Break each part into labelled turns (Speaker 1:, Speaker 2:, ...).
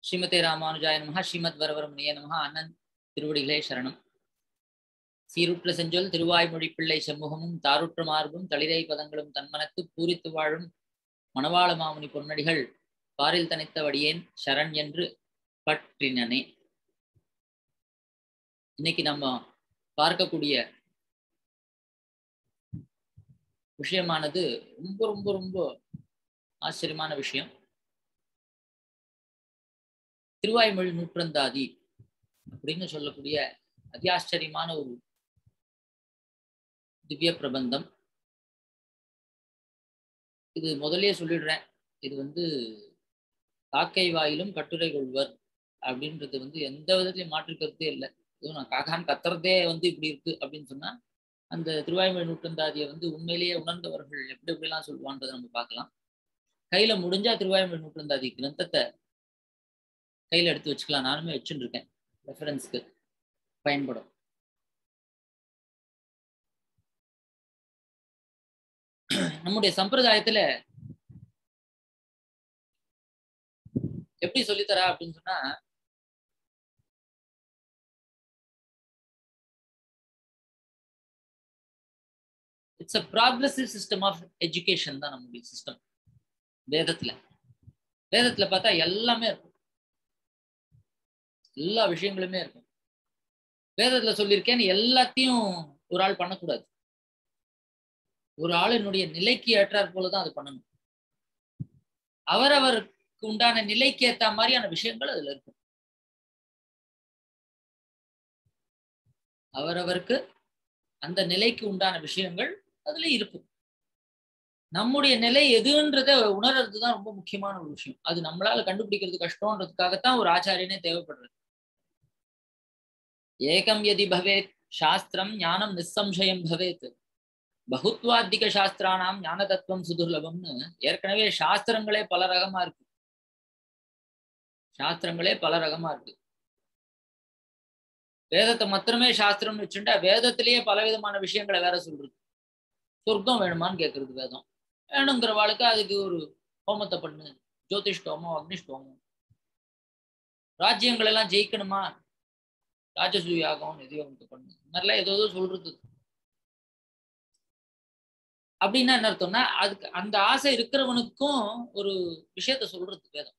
Speaker 1: ஸ்ரீமதே ராமானுஜாய நமஹ ஸ்ரீமத் வரவரமுனிய நமஹ அண்ணன் திருவடிகளே சரணம் சீருற்ற செஞ்சொல் திருவாய்மொழி பிள்ளை செம்முகமும் தாருற்ற மார்பும் தளிரை பதங்களும் தன்மனத்து பூரித்து வாழும் மணவாள மாமுனி பொன்னடிகள் பாரில் தனித்த வடியேன் சரண் என்று பற்றினனே இன்னைக்கு நம்ம பார்க்கக்கூடிய விஷயமானது ரொம்ப ரொம்ப ரொம்ப ஆச்சரியமான விஷயம் திருவாய்மொழி நூற்றந்தாதி அப்படின்னு சொல்லக்கூடிய அத்தியாச்சரியமான ஒரு திவ்ய பிரபந்தம் இது முதல்லயே சொல்லிடுறேன் இது வந்து காக்கை வாயிலும் கட்டுரை கொள்வர் அப்படின்றது வந்து எந்த விதத்திலையும் மாற்று கருத்தே இல்லை இதுவும் நான் காக்கான் கத்துறதே வந்து இப்படி இருக்கு அப்படின்னு சொன்னா அந்த திருவாய்மொழி நூற்றந்தாதியை வந்து உண்மையிலேயே உணர்ந்தவர்கள் எப்படி எப்படிலாம் சொல்லுவான்றதை நம்ம பார்க்கலாம் கையில முடிஞ்சா திருவாய்மொழி நூற்றந்தாதி கிரந்தத்தை கையில எடுத்து வச்சுக்கலாம் நானுமே வச்சுட்டு இருக்கேன் ரெஃபரன்ஸ்க்கு பயன்படும் நம்முடைய சம்பிரதாயத்துல எப்படி சொல்லித்தரா அப்படின்னு சொன்னா it's a progressive system of education தான் நம்முடைய சிஸ்டம் வேதத்துல வேதத்துல பார்த்தா எல்லாமே இருக்கும் எல்லா விஷயங்களுமே இருக்கும் வேதத்துல சொல்லியிருக்கேன் எல்லாத்தையும் ஒரு ஆள் பண்ணக்கூடாது ஒரு ஆளினுடைய நிலைக்கு ஏற்றாற் போலதான் அது பண்ணணும் அவரவருக்கு உண்டான நிலைக்கு ஏத்த மாதிரியான விஷயங்கள் அதுல இருக்கும் அவரவருக்கு அந்த நிலைக்கு உண்டான விஷயங்கள் அதுல இருக்கும் நம்முடைய நிலை எதுன்றத உணர்றது தான் ரொம்ப முக்கியமான ஒரு விஷயம் அது நம்மளால கண்டுபிடிக்கிறது கஷ்டம்ன்றதுக்காகத்தான் ஒரு ஆச்சாரியனே தேவைப்படுறது ஏகம் எதி பவேத் சாஸ்திரம் ஞானம் நிசம்சயம் பவேத் பகுத்வாத்திக சாஸ்திரானாம் ஞான தத்துவம் சுதுர்லபம்னு ஏற்கனவே சாஸ்திரங்களே பல ரகமா இருக்கு சாஸ்திரங்களே பல ரகமா இருக்கு வேதத்தை மாத்திரமே சாஸ்திரம்னு வச்சுட்டா வேதத்திலேயே பல விதமான விஷயங்களை வேற சொல்றது சொர்க்கம் வேணுமான்னு கேட்கறது வேதம் வேணுங்கிறவாளுக்கு அதுக்கு ஒரு ஹோமத்தை பண்ணு ஜோதிஷ்டோமம் அக்னிஷ்டோமம் ராஜ்யங்கள் எல்லாம் ஜெயிக்கணுமா ராஜசூயாகம் நிதியோகத்தை பண்ணு இந்த மாதிரிலாம் ஏதோ ஏதோ சொல்றது அப்படின்னா என்ன அர்த்தம்னா அதுக்கு அந்த ஆசை இருக்கிறவனுக்கும் ஒரு விஷயத்த சொல்றது வேதம்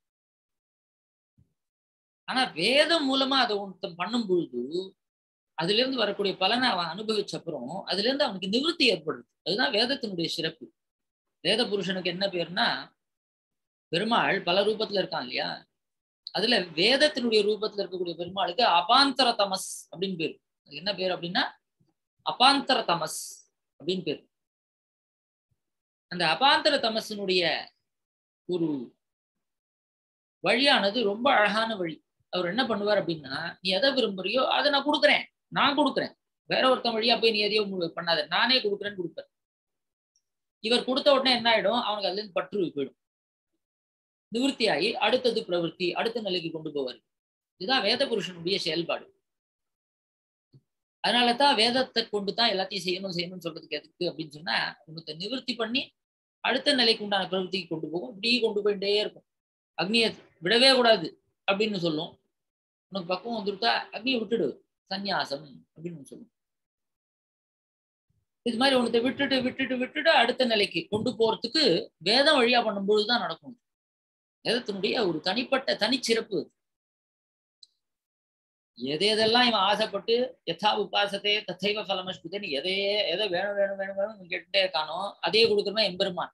Speaker 1: ஆனா வேதம் மூலமா அதை ஒருத்தன் பண்ணும் பொழுது அதுல இருந்து வரக்கூடிய பலனை அவன் அனுபவிச்ச அப்புறம் அதுல இருந்து அவனுக்கு நிவர்த்தி ஏற்படுது அதுதான் வேதத்தினுடைய சிறப்பு வேத புருஷனுக்கு என்ன பேருனா பெருமாள் பல ரூபத்துல இருக்கான் இல்லையா அதுல வேதத்தினுடைய ரூபத்துல இருக்கக்கூடிய பெருமாளுக்கு அபாந்தர தமஸ் அப்படின்னு பேரு அது என்ன பேர் அப்படின்னா அபாந்தர தமஸ் அப்படின்னு பேர் அந்த அபாந்தர தமசனுடைய ஒரு வழியானது ரொம்ப அழகான வழி அவர் என்ன பண்ணுவார் அப்படின்னா நீ எதை விரும்புறியோ அதை நான் கொடுக்குறேன் நான் கொடுக்குறேன் வேற ஒருத்தன் வழியா போய் நீ எதையோ பண்ணாத நானே கொடுக்குறேன்னு கொடுப்பேன் இவர் கொடுத்த உடனே என்ன ஆயிடும் அவனுக்கு அதுல இருந்து பற்று போயிடும் நிவர்த்தி ஆகி அடுத்தது பிரவருத்தி அடுத்த நிலைக்கு கொண்டு போவார் இதுதான் வேத புருஷனுடைய செயல்பாடு அதனால தான் வேதத்தை கொண்டு தான் எல்லாத்தையும் செய்யணும் செய்யணும்னு சொல்றதுக்கு எதுக்கு அப்படின்னு சொன்னா உனக்கு நிவர்த்தி பண்ணி அடுத்த நிலைக்கு உண்டான பிரவருத்திக்கு கொண்டு போகும் இப்படி கொண்டு போயிட்டே இருக்கும் அக்னியை விடவே கூடாது அப்படின்னு சொல்லும் உனக்கு பக்கம் வந்துருத்தா அக்னியை விட்டுடு சந்நியாசம் அப்படின்னு சொல்லும் இது மாதிரி உனத்தை விட்டுட்டு விட்டுட்டு விட்டுட்டு அடுத்த நிலைக்கு கொண்டு போறதுக்கு வேதம் வழியா பண்ணும்போது தான் நடக்கும் வேதத்தினுடைய ஒரு தனிப்பட்ட தனிச்சிறப்பு எதை எதெல்லாம் இவன் ஆசைப்பட்டு யதா உபாசத்தே தத்தைவ பலமஸ்குதேன்னு எதையே எதை வேணும் வேணும் வேணும் வேணும் கேட்டுட்டே இருக்கானோ அதே கொடுக்குறோம் எம்பெருமான்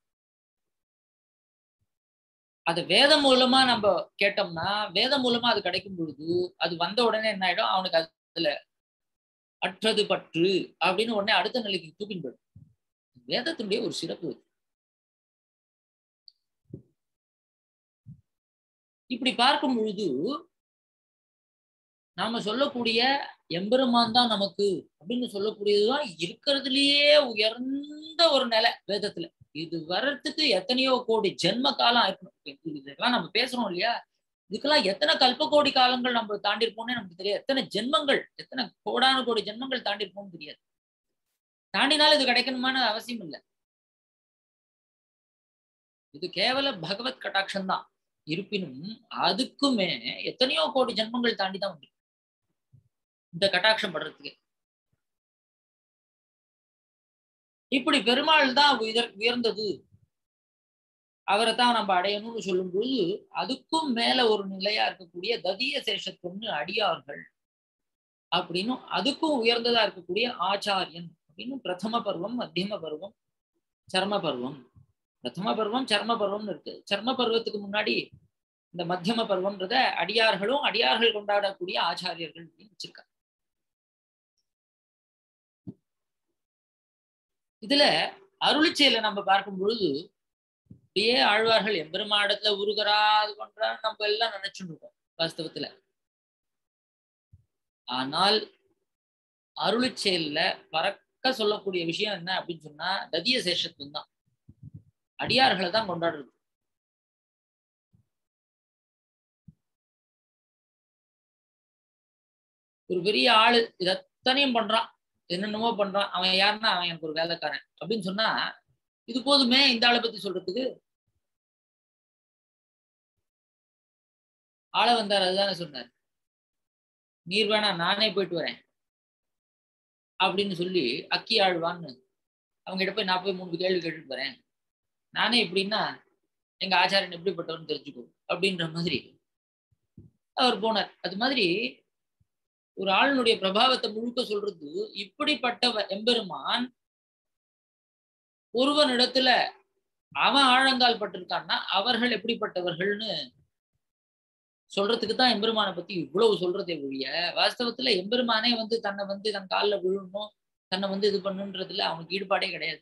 Speaker 1: அது வேதம் மூலமா நம்ம கேட்டோம்னா வேதம் மூலமா அது கிடைக்கும் பொழுது அது வந்த உடனே என்ன ஆயிடும் அவனுக்கு அதுல அற்றது பற்று அப்படின்னு உடனே அடுத்த நிலைக்கு தூக்கின் போயிடும் வேதத்தினுடைய ஒரு சிறப்பு இப்படி பார்க்கும் பொழுது நாம சொல்லக்கூடிய எம்பெருமான் தான் நமக்கு அப்படின்னு சொல்லக்கூடியதுதான் இருக்கிறதுலயே உயர்ந்த ஒரு நிலை வேதத்துல இது வர்றதுக்கு எத்தனையோ கோடி ஜென்ம காலம் இருக்கணும் இதெல்லாம் நம்ம பேசுறோம் இல்லையா இதுக்கெல்லாம் எத்தனை கல்ப கோடி காலங்கள் நம்ம தாண்டி இருப்போம்னே நமக்கு தெரியாது எத்தனை ஜென்மங்கள் எத்தனை கோடான கோடி ஜென்மங்கள் தாண்டி இருப்போம்னு தெரியாது தாண்டினாலும் இது கிடைக்கணுமான அவசியம் இல்லை இது கேவல பகவத் கட்டாட்சம் தான் இருப்பினும் அதுக்குமே எத்தனையோ கோடி ஜென்மங்கள் தாண்டி தான் வந்து இந்த கட்டாட்சம் படுறதுக்கு இப்படி பெருமாள் தான் உயர் உயர்ந்தது அவரை தான் நம்ம அடையணும்னு சொல்லும் பொழுது அதுக்கும் மேல ஒரு நிலையா இருக்கக்கூடிய ததிய சேஷத்தொன்னு அடியார்கள் அப்படின்னும் அதுக்கும் உயர்ந்ததா இருக்கக்கூடிய ஆச்சாரியன் அப்படின்னு பிரதம பருவம் மத்தியம பருவம் சர்ம பருவம் பிரதம பருவம் சர்ம பருவம்னு இருக்கு சர்ம பருவத்துக்கு முன்னாடி இந்த மத்தியம பருவம்ன்றத அடியார்களும் அடியார்கள் கொண்டாடக்கூடிய ஆச்சாரியர்கள் அப்படின்னு வச்சிருக்காங்க இதுல அருளிச்செயலை நம்ம பார்க்கும் பொழுது அப்படியே ஆழ்வார்கள் எம்பெருமாடத்துல உருகிறா அது பண்றா நம்ம எல்லாம் நினைச்சுட்டு இருக்கோம் வாஸ்தவத்துல ஆனால் அருளிச்செயல்ல பறக்க சொல்லக்கூடிய விஷயம் என்ன அப்படின்னு சொன்னா ததிய சேஷத்துவம் தான் அடியார்களை தான் கொண்டாடுறது ஒரு பெரிய ஆளு இதத்தனையும் பண்றான் என்னென்னமோ பண்றான் அவன் யாருன்னா அவன் எனக்கு ஒரு வேலைக்காரன் அப்படின்னு சொன்னா இது போதுமே இந்த ஆளை பத்தி சொல்றதுக்கு ஆள வந்தார் அதுதானே சொன்னார் நீர் வேணா நானே போயிட்டு வரேன் அப்படின்னு சொல்லி அக்கி ஆழ்வான்னு அவங்க கிட்ட போய் நான் போய் மூணு கேள்வி கேட்டுட்டு வரேன் நானே எப்படின்னா எங்க ஆச்சாரியன் எப்படிப்பட்டவன்னு தெரிஞ்சுக்கோ அப்படின்ற மாதிரி அவர் போனார் அது மாதிரி ஒரு ஆளுனுடைய பிரபாவத்தை முழுக்க சொல்றது இப்படிப்பட்ட எம்பெருமான் ஒருவனிடத்துல அவன் ஆழங்கால் பட்டிருக்கான்னா அவர்கள் எப்படிப்பட்டவர்கள்னு சொல்றதுக்கு தான் எம்பெருமானை பத்தி இவ்வளவு சொல்றதே ஒழிய வாஸ்தவத்துல எம்பெருமானே வந்து தன்னை வந்து தன் காலில் விழணும் தன்னை வந்து இது பண்ணுன்றதுல அவனுக்கு ஈடுபாடே கிடையாது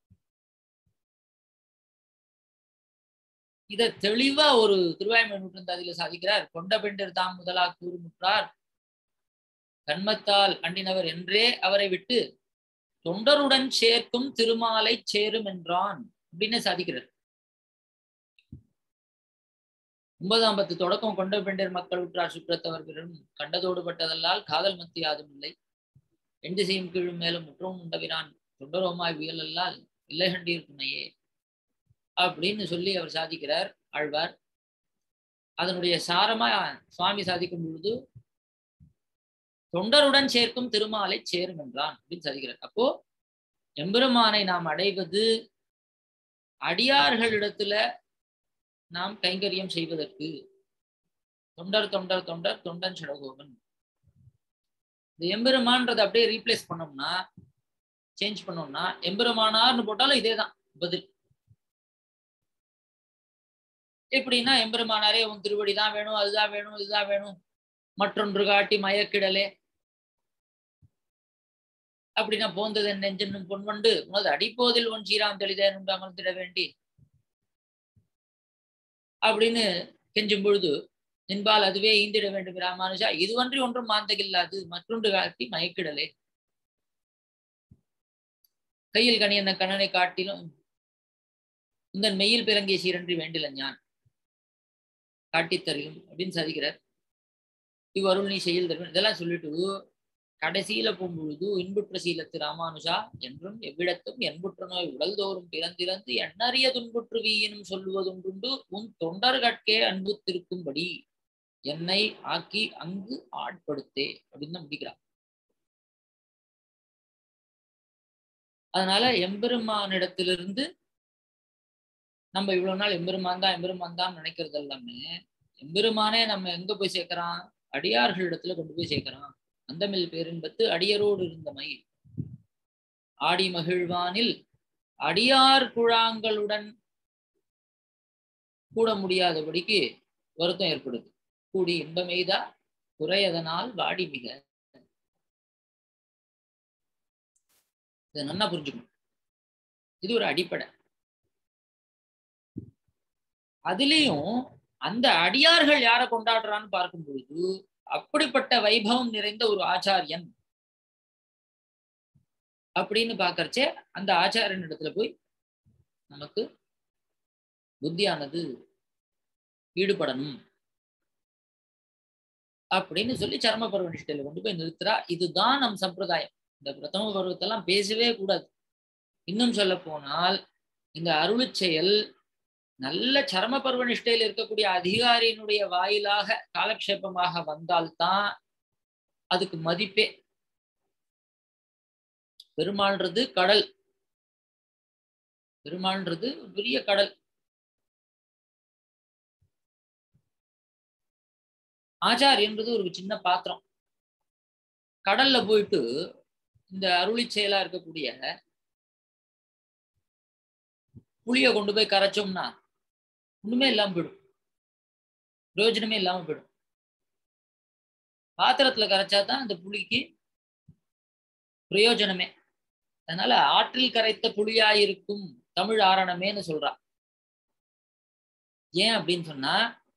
Speaker 1: இத தெளிவா ஒரு திருவாய்மொழி நூற்றந்தாதியில சாதிக்கிறார் கொண்ட பெண்டர் தாம் முதலா கூறுமுற்றார் கண்மத்தால் அண்டினவர் என்றே அவரை விட்டு தொண்டருடன் சேர்க்கும் திருமாலை சேரும் என்றான் அப்படின்னு சாதிக்கிறார் ஒன்பதாம் பத்து தொடக்கம் கொண்ட பெண்டர் மக்கள் உற்றார் சுற்றத்தவர் பிறரும் கண்டதோடு பட்டதல்லால் காதல் மத்தியாதும் இல்லை எண் திசையும் கீழும் மேலும் முற்றவும் உண்டவிரான் தொண்டரோமாய் வியலல்லால் இல்லை கண்டீர் துணையே அப்படின்னு சொல்லி அவர் சாதிக்கிறார் ஆழ்வார் அதனுடைய சாரமா சுவாமி சாதிக்கும் பொழுது தொண்டருடன் சேர்க்கும் திருமாலை சேரும் என்றான் அப்படின்னு சாதிக்கிறார் அப்போ எம்பெருமானை நாம் அடைவது அடியார்களிடத்துல நாம் கைங்கரியம் செய்வதற்கு தொண்டர் தொண்டர் தொண்டர் தொண்டன் சடகோபன் இந்த எம்பெருமான்றதை அப்படியே ரீப்ளேஸ் பண்ணோம்னா சேஞ்ச் பண்ணோம்னா எம்பெருமானார்னு போட்டாலும் இதேதான் பதில் எப்படின்னா எம்பெருமானாரே உன் திருவடி தான் வேணும் அதுதான் வேணும் இதுதான் வேணும் மற்றொன்று காட்டி மயக்கிடலே அப்படின்னா போந்தது என் நெஞ்சென்னும் பொன்வண்டு உனது அடிப்போதில் உன் சீராம் தெளிதேன் உண்டு அமர்ந்திட வேண்டி அப்படின்னு கெஞ்சும் பொழுது என்பால் அதுவே ஈந்திட வேண்டும் ராமானுஜா இதுவன்றி ஒன்றும் மாந்தகில்லாது மற்றொன்று காட்டி மயக்கிடலே கையில் கனி என்ன கண்ணனை காட்டிலும் இந்த மெய்யில் பிறங்கிய சீரன்றி வேண்டில ஞான் காட்டித்தரியும் அப்படின்னு சாதிக்கிறார் இவ்வருள் நீ செயல் தருவன் இதெல்லாம் சொல்லிட்டு கடைசியில போகும்பொழுது இன்புற்ற சீலத்து ராமானுஜா என்றும் எவ்விடத்தும் என்புற்ற நோய் உடல்தோறும் பிறந்திறந்து எண்ணறிய துன்புற்று வீயினும் சொல்லுவதுண்டுண்டு உன் தொண்டர்கட்கே அன்பு திருக்கும்படி என்னை ஆக்கி அங்கு ஆட்படுத்தே அப்படின்னு தான் முடிக்கிறார் அதனால எம்பெருமானிடத்திலிருந்து நம்ம இவ்வளவு நாள் எம்பெருமான் தான் எம்பெருமான் தான் நினைக்கிறது எல்லாமே எம்பெருமானே நம்ம எங்க போய் சேர்க்கிறான் அடியார்களிடத்துல கொண்டு போய் சேர்க்கிறான் அந்தமில் பேரின்பத்து அடியரோடு இருந்த மயில் ஆடி மகிழ்வானில் அடியார் குழாங்களுடன் கூட முடியாதபடிக்கு வருத்தம் ஏற்படுது கூடி இன்பமெய்தா குறையதனால் வாடி மிக இதை நல்லா புரிஞ்சுக்கணும் இது ஒரு அடிப்படை அதுலேயும் அந்த அடியார்கள் யாரை கொண்டாடுறான்னு பார்க்கும் பொழுது அப்படிப்பட்ட வைபவம் நிறைந்த ஒரு ஆச்சாரியன் அப்படின்னு பாக்கறச்சே அந்த ஆச்சாரியன் இடத்துல போய் நமக்கு புத்தியானது ஈடுபடணும் அப்படின்னு சொல்லி சர்ம பருவ நிஷ்டையில கொண்டு போய் நிறுத்துறா இதுதான் நம் சம்பிரதாயம் இந்த பிரதம பருவத்தெல்லாம் பேசவே கூடாது இன்னும் சொல்ல போனால் இந்த அருள் செயல் நல்ல சரம பருவ நிஷ்டையில் இருக்கக்கூடிய அதிகாரியினுடைய வாயிலாக காலக்ஷேபமாக வந்தால்தான் அதுக்கு மதிப்பே பெருமாள்ன்றது கடல் பெருமாள்ன்றது ஒரு பெரிய கடல் ஆச்சாரியன்றது ஒரு சின்ன பாத்திரம் கடல்ல போயிட்டு இந்த அருளி செயலா இருக்கக்கூடிய புளிய கொண்டு போய் கரைச்சோம்னா ஒண்ணுமே இல்லாம போயிடும் பிரயோஜனமே இல்லாம போயிடும் பாத்திரத்துல கரைச்சாதான் அந்த புளிக்கு பிரயோஜனமே அதனால ஆற்றில் கரைத்த புளியாயிருக்கும் தமிழ் ஆரணமேன்னு சொல்றா ஏன் அப்படின்னு சொன்னா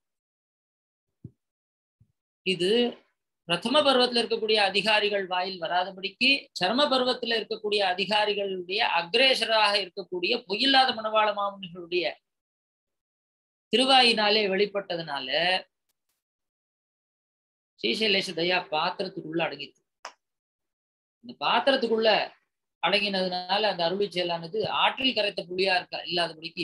Speaker 1: இது பிரதம பருவத்துல இருக்கக்கூடிய அதிகாரிகள் வாயில் வராதபடிக்கு சர்ம பருவத்துல இருக்கக்கூடிய அதிகாரிகளுடைய அக்ரேசராக இருக்கக்கூடிய பொய்யில்லாத மனவாள மாமுனிகளுடைய திருவாயினாலே வெளிப்பட்டதுனால ஸ்ரீசைலேஷ தயா பாத்திரத்துக்குள்ள அடங்கிச்சு இந்த பாத்திரத்துக்குள்ள அடங்கினதுனால அந்த அருளி செயலானது ஆற்றில் கரைத்த புளியா இருக்கா இல்லாதபடிக்கு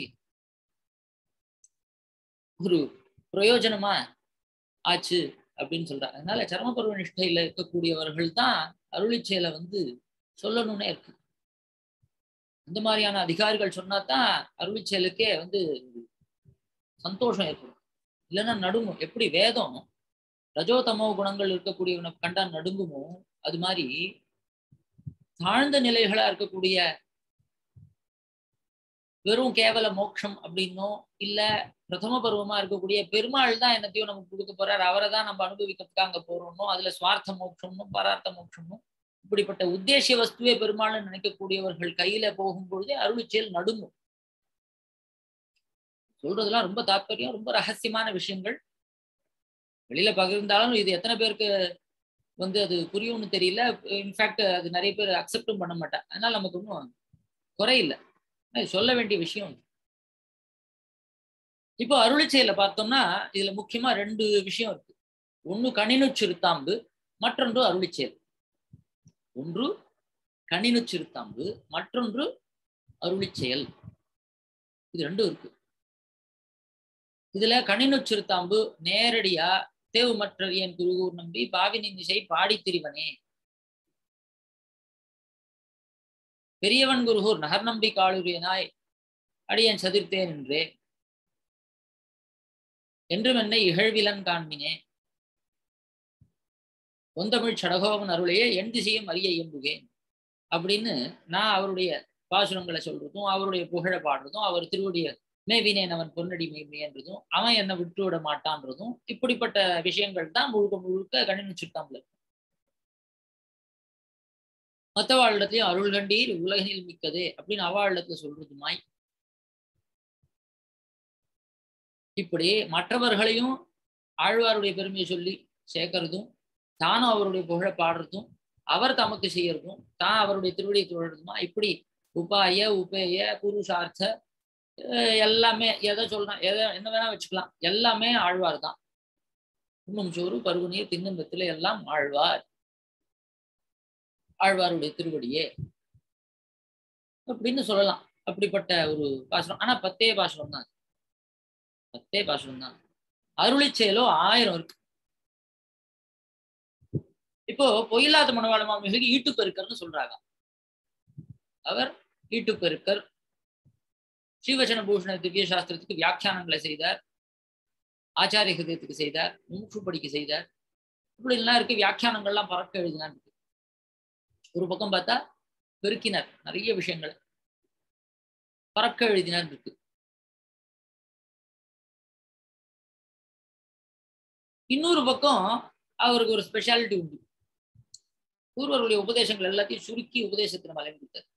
Speaker 1: ஒரு பிரயோஜனமா ஆச்சு அப்படின்னு சொல்றாங்க அதனால சர்மபருவ நிஷ்டையில இருக்கக்கூடியவர்கள் தான் அருளி செயலை வந்து சொல்லணும்னே இருக்கு இந்த மாதிரியான அதிகாரிகள் சொன்னாதான் அருளி செயலுக்கே வந்து சந்தோஷம் ஏற்படும் இல்லைன்னா நடுங்கும் எப்படி வேதம் ரஜோதமோ குணங்கள் இருக்கக்கூடியவனை கண்டா நடுங்குமோ அது மாதிரி தாழ்ந்த நிலைகளா இருக்கக்கூடிய வெறும் கேவல மோட்சம் அப்படின்னோ இல்ல பிரதம பருவமா இருக்கக்கூடிய பெருமாள் தான் என்னத்தையும் நமக்கு கொடுக்க போறாரு அவரை தான் நம்ம அனுபவிக்கிறதுக்கு அங்க போறோம்னோ அதுல சுவார்த்த மோட்சம்னும் பரார்த்த மோட்சம்னும் இப்படிப்பட்ட உத்தேசிய வஸ்துவே பெருமாள்னு நினைக்கக்கூடியவர்கள் கையில போகும்பொழுதே அருளிச்செயல் நடுங்கும் சொல்றதெல்லாம் ரொம்ப தாற்பயம் ரொம்ப ரகசியமான விஷயங்கள் வெளியில பகிர்ந்தாலும் இது எத்தனை பேருக்கு வந்து அது புரியும்னு தெரியல இன்ஃபேக்ட் அது நிறைய பேர் அக்செப்டும் பண்ண மாட்டேன் அதனால நமக்கு ஒன்றும் குறையில்லை சொல்ல வேண்டிய விஷயம் இப்போ அருளிச்செயல பார்த்தோம்னா இதுல முக்கியமா ரெண்டு விஷயம் இருக்கு ஒன்று கணினு சிறுத்தாம்பு மற்றொன்று அருளிச்செயல் ஒன்று கணினு சிறுத்தாம்பு மற்றொன்று அருளிச்செயல் இது ரெண்டும் இருக்கு இதுல கணினு சிறுத்தாம்பு நேரடியா தேவு மற்ற என் குருகூர் நம்பி பாவினின் இசை பாடி திரிவனே பெரியவன் குருகூர் நகர் நம்பி காளுரியனாய் அடியன் சதிர்த்தேன் என்றே என்றும் என்னை இகழ்விலன் காண்மினே ஒந்தமிழ் சடகோவன் அருளையே என் திசையும் அறிய இயம்புகேன் அப்படின்னு நான் அவருடைய பாசுரங்களை சொல்றதும் அவருடைய புகழ பாடுறதும் அவர் திருவடிய மேவினேன் அவன் பொன்னடி மேன்மைன்றதும் அவன் என்னை விட்டு விட மாட்டான்றதும் இப்படிப்பட்ட விஷயங்கள் தான் முழுக்க முழுக்க கணினி சுட்டாமல் மற்றவாழிடத்தையும் அருள் கண்டீர் உலகினில் மிக்கதே அப்படின்னு அவாழிடத்துல சொல்றதுமாய் இப்படி மற்றவர்களையும் ஆழ்வாருடைய பெருமையை சொல்லி சேர்க்கறதும் தானும் அவருடைய புகழ பாடுறதும் அவர் தமக்கு செய்யறதும் தான் அவருடைய திருவடியை தொடர்றதுமா இப்படி உபாய உபேய புருஷார்த்த எல்லாமே எதை சொல்றேன் எதை என்ன வேணா வச்சுக்கலாம் எல்லாமே ஆழ்வார் தான் உண்ணும் சோறு பருவநீர் தின்னும் வெத்தில எல்லாம் ஆழ்வார் ஆழ்வாருடைய திருவடியே அப்படின்னு சொல்லலாம் அப்படிப்பட்ட ஒரு பாசுரம் ஆனா பத்தே பாசுரம் தான் பத்தே பாசுரம் தான் அருளி செயலோ ஆயிரம் இருக்கு இப்போ பொயில்லாத மனவாள மாமிகளுக்கு ஈட்டு பெருக்கர்னு சொல்றாங்க அவர் ஈட்டு பெருக்கர் ஸ்ரீவச்சன பூஷண திவ்ய சாஸ்திரத்துக்கு வியாக்கியானங்களை செய்தார் ஆச்சாரிய ஹிருதயத்துக்கு செய்தார் முமுட்சுப்படிக்கு செய்தார் இப்படி எல்லாம் இருக்கு வியாக்கியானங்கள்லாம் பறக்க எழுதினார் இருக்கு ஒரு பக்கம் பார்த்தா பெருக்கினர் நிறைய விஷயங்கள் பறக்க எழுதினார் இருக்கு இன்னொரு பக்கம் அவருக்கு ஒரு ஸ்பெஷாலிட்டி உண்டு பூர்வர்களுடைய உபதேசங்கள் எல்லாத்தையும் சுருக்கி உபதேசத்தின மலை கொடுத்தார்